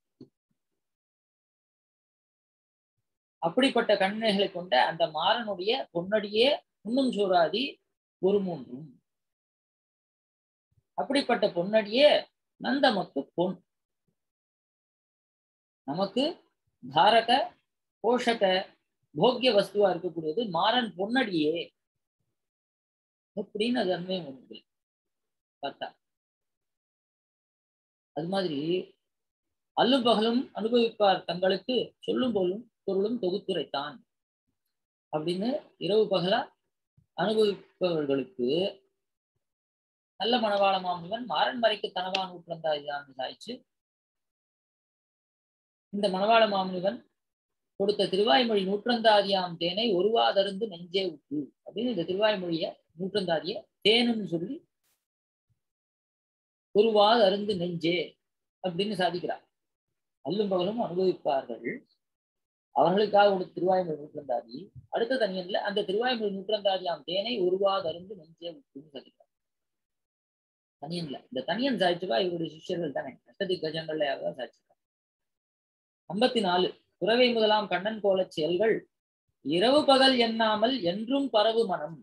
Speaker 1: அப்படிப்பட்ட கண்ணினைகளை கொண்ட அந்த மாறனுடைய பொன்னடியே உண்ணும் சோராதி ஒரு மூன்றும் அப்படிப்பட்ட பொன்னடியே நந்தமக்கு பொன் நமக்கு தாரக போஷக போக்கிய வஸ்துவா இருக்கக்கூடியது மாறன் பொன்னடியே அப்படின்னு அது அண்மையம் ஒன்று பார்த்தா அது மாதிரி அல்லும் பகலும் அனுபவிப்பார் தங்களுக்கு சொல்லும் போலும் பொருளும் தொகுத்துரைத்தான் அப்படின்னு இரவு பகலா அனுபவிப்பவர்களுக்கு நல்ல மணவாள மாமுனிவன் மாறன் மறைக்கு தனவான் ஊற்றந்தாய்தான் சாய்ச்சு இந்த மணவாள மாமுனிவன் கொடுத்த திருவாய்மொழி நூற்றந்தாதியாம் தேனை ஒருவாதருந்து நெஞ்சே உற்று அப்படின்னு இந்த திருவாய்மொழிய நூற்றந்தாதிய தேனுன்னு சொல்லி ஒருவாது அருந்து நெஞ்சே அப்படின்னு சாதிக்கிறார் அல்லும் பகலும் அனுபவிப்பார்கள் அவர்களுக்காக ஒரு திருவாய்மொழி நூற்றந்தாதி அடுத்த தனியன்ல அந்த திருவாய்மொழி நூற்றந்தாதியாம் தேனை ஒருவாது அருந்து நெஞ்சே உற்றுன்னு சாதிக்கிறார் தனியன்ல இந்த தனியன் சாய்ச்சுவா இவருடைய சிஷ்யர்கள் தானே அஷ்டதி கஜங்கள்ல யாராவது சாய்ச்சிருக்காங்க ஐம்பத்தி நாலு குறவை முதலாம் கண்ணன் கோலச் செயல்கள் இரவு பகல் எண்ணாமல் என்றும் பரவு மனம்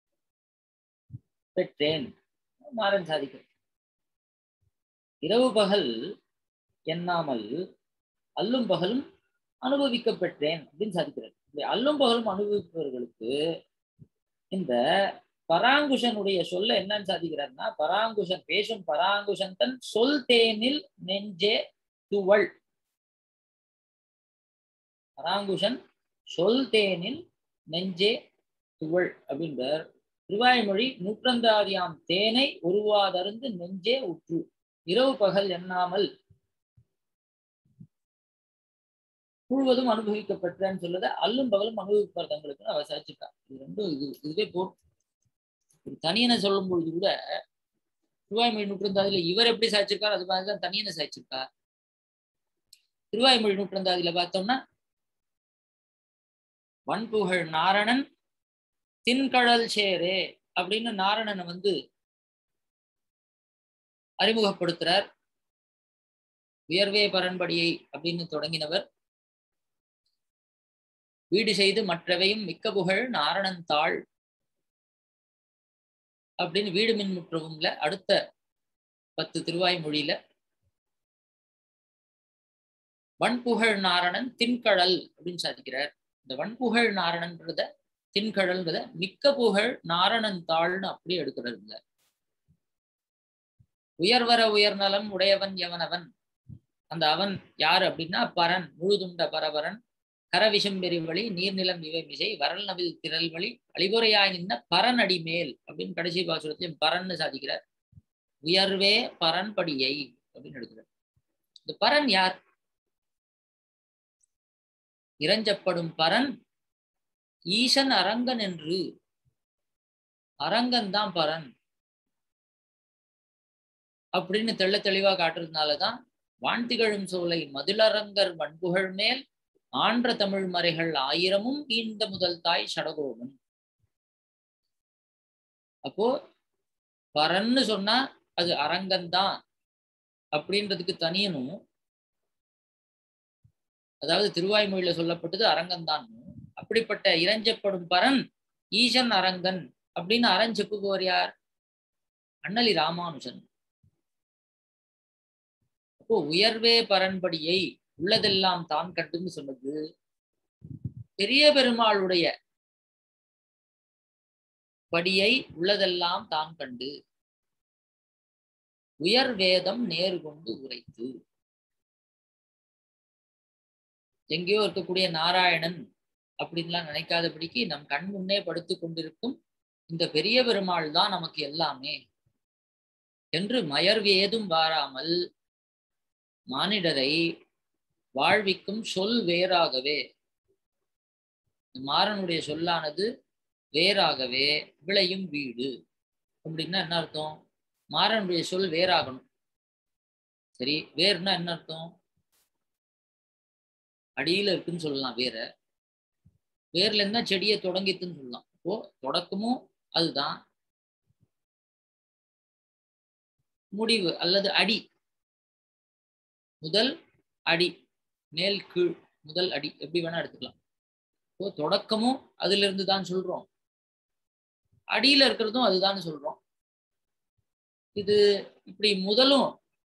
Speaker 1: பெற்றேன் மாறன் சாதிக்கிறேன் இரவு பகல் எண்ணாமல் அல்லும் பகலும் அனுபவிக்க பெற்றேன் அப்படின்னு சாதிக்கிறார் இந்த அல்லும் பகலும் அனுபவிப்பவர்களுக்கு இந்த பராங்குஷனுடைய சொல்ல என்னன்னு சாதிக்கிறார்னா பராங்குஷன் பேசும் பராங்குஷன் தன் சொல் தேனில் நெஞ்சே துவள் பராங்குஷன் சொல் தேனில் நெஞ்சே துவள் அப்படின்றார் திருவாய்மொழி நூற்றந்தாதியாம் தேனை உருவாதருந்து நெஞ்சே உற்று இரவு பகல் எண்ணாமல் முழுவதும் அனுபவிக்கப்பட்டேன்னு சொல்லத அல்லும் பகலும் அனுபவிப்பார் தங்களுக்கு அவர் சாதிச்சிருக்கா இது ரெண்டும் இது இதுவே போ ஒரு தனியனை சொல்லும் பொழுது கூட திருவாய்மொழி நூற்றந்தாதியில இவர் எப்படி சாய்ச்சிருக்கார் அது மாதிரிதான் தனியனை சாய்ச்சிருக்கா திருவாய்மொழி நூற்றந்தாதியில பார்த்தோம்னா வன்புகழ் நாரணன் தின்கடல் சேரே அப்படின்னு நாரணனை வந்து அறிமுகப்படுத்துறார் உயர்வே பரன்படியை அப்படின்னு தொடங்கினவர் வீடு செய்து மற்றவையும் மிக்க புகழ் நாரணன் தாள் அப்படின்னு வீடு மின் முற்றவும்ல அடுத்த பத்து திருவாய்மொழியில வன்புகழ் நாரணன் தின்கழல் அப்படின்னு சாதிக்கிறார் இந்த வன்புகழ் நாரணன்றத தின்கழல்ன்றத மிக்க புகழ் நாரணன் தாள்னு அப்படியே எடுக்கிறாருங்க உயர்வர உயர்நலம் உடையவன் எவனவன் அந்த அவன் யாரு அப்படின்னா பரன் முழுதுண்ட பரபரன் கரவிசம்பெரி வழி நீர்நிலம் இவை மிசை வரல் நவில் திரள் வழி அழிவுரையாய் நின்ன பரன் அடி மேல் அப்படின்னு கடைசி பாசுரத்தையும் பரன்னு சாதிக்கிறார் உயர்வே பரன் படியை அப்படின்னு எடுக்கிறார் இந்த பரன் யார் இறஞ்சப்படும் பரன் ஈசன் அரங்கன் என்று அரங்கன் தான் பரன் அப்படின்னு தெள்ள தெளிவா காட்டுறதுனாலதான் வான்திகழும் சோலை மதிலரங்கர் வன்புகழ் மேல் ஆன்ற தமிழ் மறைகள் ஆயிரமும் ஈந்த முதல் தாய் சடகோபன் அப்போ பரன்னு சொன்னா அது அரங்கன்தான் அப்படின்றதுக்கு தனியனும் அதாவது திருவாய்மொழியில சொல்லப்பட்டது அரங்கன்தான் அப்படிப்பட்ட இறைஞ்சப்படும் பரன் ஈசன் அரங்கன் அப்படின்னு அரண் செப்புபவர் யார் அண்ணலி ராமானுஜன் அப்போ உயர்வே பரன்படியை உள்ளதெல்லாம் தான் கண்டுன்னு சொன்னது பெரிய பெருமாளுடைய படியை உள்ளதெல்லாம் தான் கண்டு உயர் வேதம் நேரு கொண்டு உரைத்து எங்கேயோ இருக்கக்கூடிய நாராயணன் அப்படின்லாம் நினைக்காதபடிக்கு நம் கண் முன்னே படுத்து கொண்டிருக்கும் இந்த பெரிய பெருமாள் தான் நமக்கு எல்லாமே என்று மயர்வேதும் வாராமல் மானிடரை வாழ்விக்கும் சொல் வேறாகவே மாறனுடைய சொல்லானது வேறாகவே விளையும் வீடு அப்படின்னா என்ன அர்த்தம் மாறனுடைய சொல் வேறாகணும் சரி வேர்னா என்ன அர்த்தம் அடியில இருக்குன்னு சொல்லலாம் வேற வேர்ல இருந்தா செடியை தொடங்கித்துன்னு சொல்லலாம் இப்போ தொடக்கமும் அதுதான் முடிவு அல்லது அடி முதல் அடி மேல் கீழ் முதல் அடி எப்படி வேணா எடுத்துக்கலாம் இப்போ தொடக்கமும் அதுல இருந்து தான் சொல்றோம் அடியில இருக்கிறதும் அதுதான் சொல்றோம் இது இப்படி முதலும்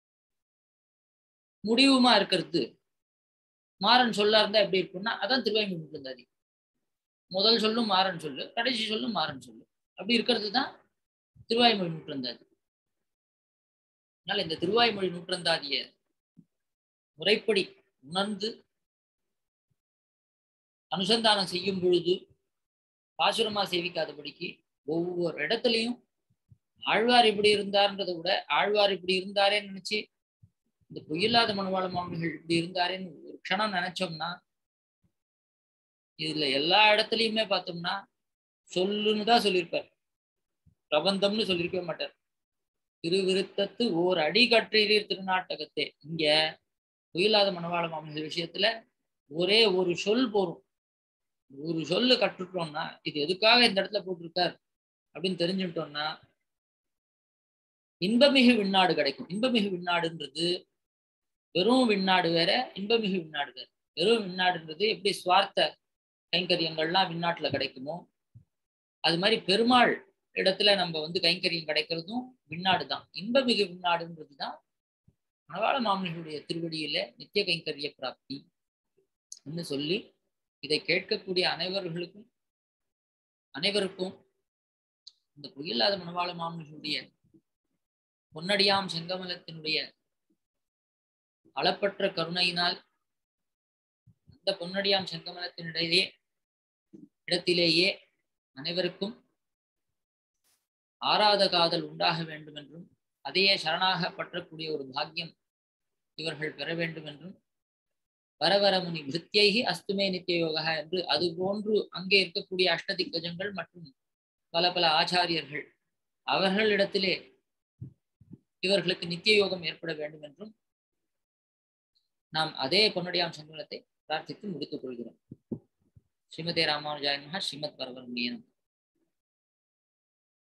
Speaker 1: முடிவுமா இருக்கிறது மாறன் சொல்லா இருந்தா எப்படி இருக்கும்னா அதான் திருவாய்மொழி இருந்தாதி முதல் சொல்லும் மாறன் சொல்லு கடைசி சொல்லும் மாறன் சொல்லு அப்படி இருக்கிறது தான் திருவாய்மொழி நூற்றந்தாதி அதனால இந்த திருவாய்மொழி நூற்றந்தாதிய முறைப்படி உணர்ந்து அனுசந்தானம் செய்யும் பொழுது பாசுரமா சேவிக்காதபடிக்கு ஒவ்வொரு இடத்துலையும் ஆழ்வார் இப்படி இருந்தார்ன்றதை விட ஆழ்வார் இப்படி இருந்தாரேன்னு நினைச்சு இந்த பொய்யில்லாத மனுவாள மாமனிகள் இப்படி இருந்தாரேன்னு ஒரு க்ஷணம் நினைச்சோம்னா இதுல எல்லா இடத்துலயுமே பார்த்தோம்னா சொல்லுன்னு தான் சொல்லியிருப்பார் பிரபந்தம்னு சொல்லியிருக்கவே மாட்டார் திருவிருத்தத்து ஓர் அடி கற்றீர் திருநாட்டகத்தே இங்க புயலாத மனவாள மாமனிகள் விஷயத்துல ஒரே ஒரு சொல் போரும் ஒரு சொல்லு கற்றுட்டோம்னா இது எதுக்காக இந்த இடத்துல போட்டிருக்கார் அப்படின்னு தெரிஞ்சுட்டோம்னா இன்பமிகு விண்ணாடு கிடைக்கும் இன்பமிகு விண்ணாடுன்றது வெறும் விண்ணாடு வேற இன்பமிகு விண்ணாடு வேற வெறும் விண்ணாடுன்றது எப்படி சுவார்த்த கைங்கரியங்கள்லாம் விண்ணாட்டுல கிடைக்குமோ அது மாதிரி பெருமாள் இடத்துல நம்ம வந்து கைங்கரியம் கிடைக்கிறதும் விண்ணாடு தான் இன்பமிகு விண்ணாடுன்றது தான் மணவாள மாமனிகளுடைய திருவடியில நித்திய கைங்கரிய பிராப்தி என்று சொல்லி இதை கேட்கக்கூடிய அனைவர்களுக்கும் அனைவருக்கும் இந்த புயலாத மணவாள மாமனிகளுடைய பொன்னடியாம் செங்கமலத்தினுடைய அளப்பற்ற கருணையினால் அந்த பொன்னடியாம் செங்கமலத்தினிடையே இடத்திலேயே அனைவருக்கும் ஆராத காதல் உண்டாக வேண்டும் என்றும் அதையே சரணாக பற்றக்கூடிய ஒரு பாக்கியம் இவர்கள் பெற வேண்டும் என்றும் வரவரமுனி விருத்தியைகி அஸ்துமே நித்திய யோகா என்று அது போன்று அங்கே இருக்கக்கூடிய அஷ்டதிக்கஜங்கள் மற்றும் பல பல ஆச்சாரியர்கள் அவர்களிடத்திலே இவர்களுக்கு நித்திய யோகம் ஏற்பட வேண்டும் என்றும் நாம் அதே பொன்னடியாம் சங்கலத்தை பிரார்த்தித்து முடித்துக் கொள்கிறோம் ஸ்ரீமதே ராமானுஜாய நமஹ ஸ்ரீமத் பரவர்மியனம்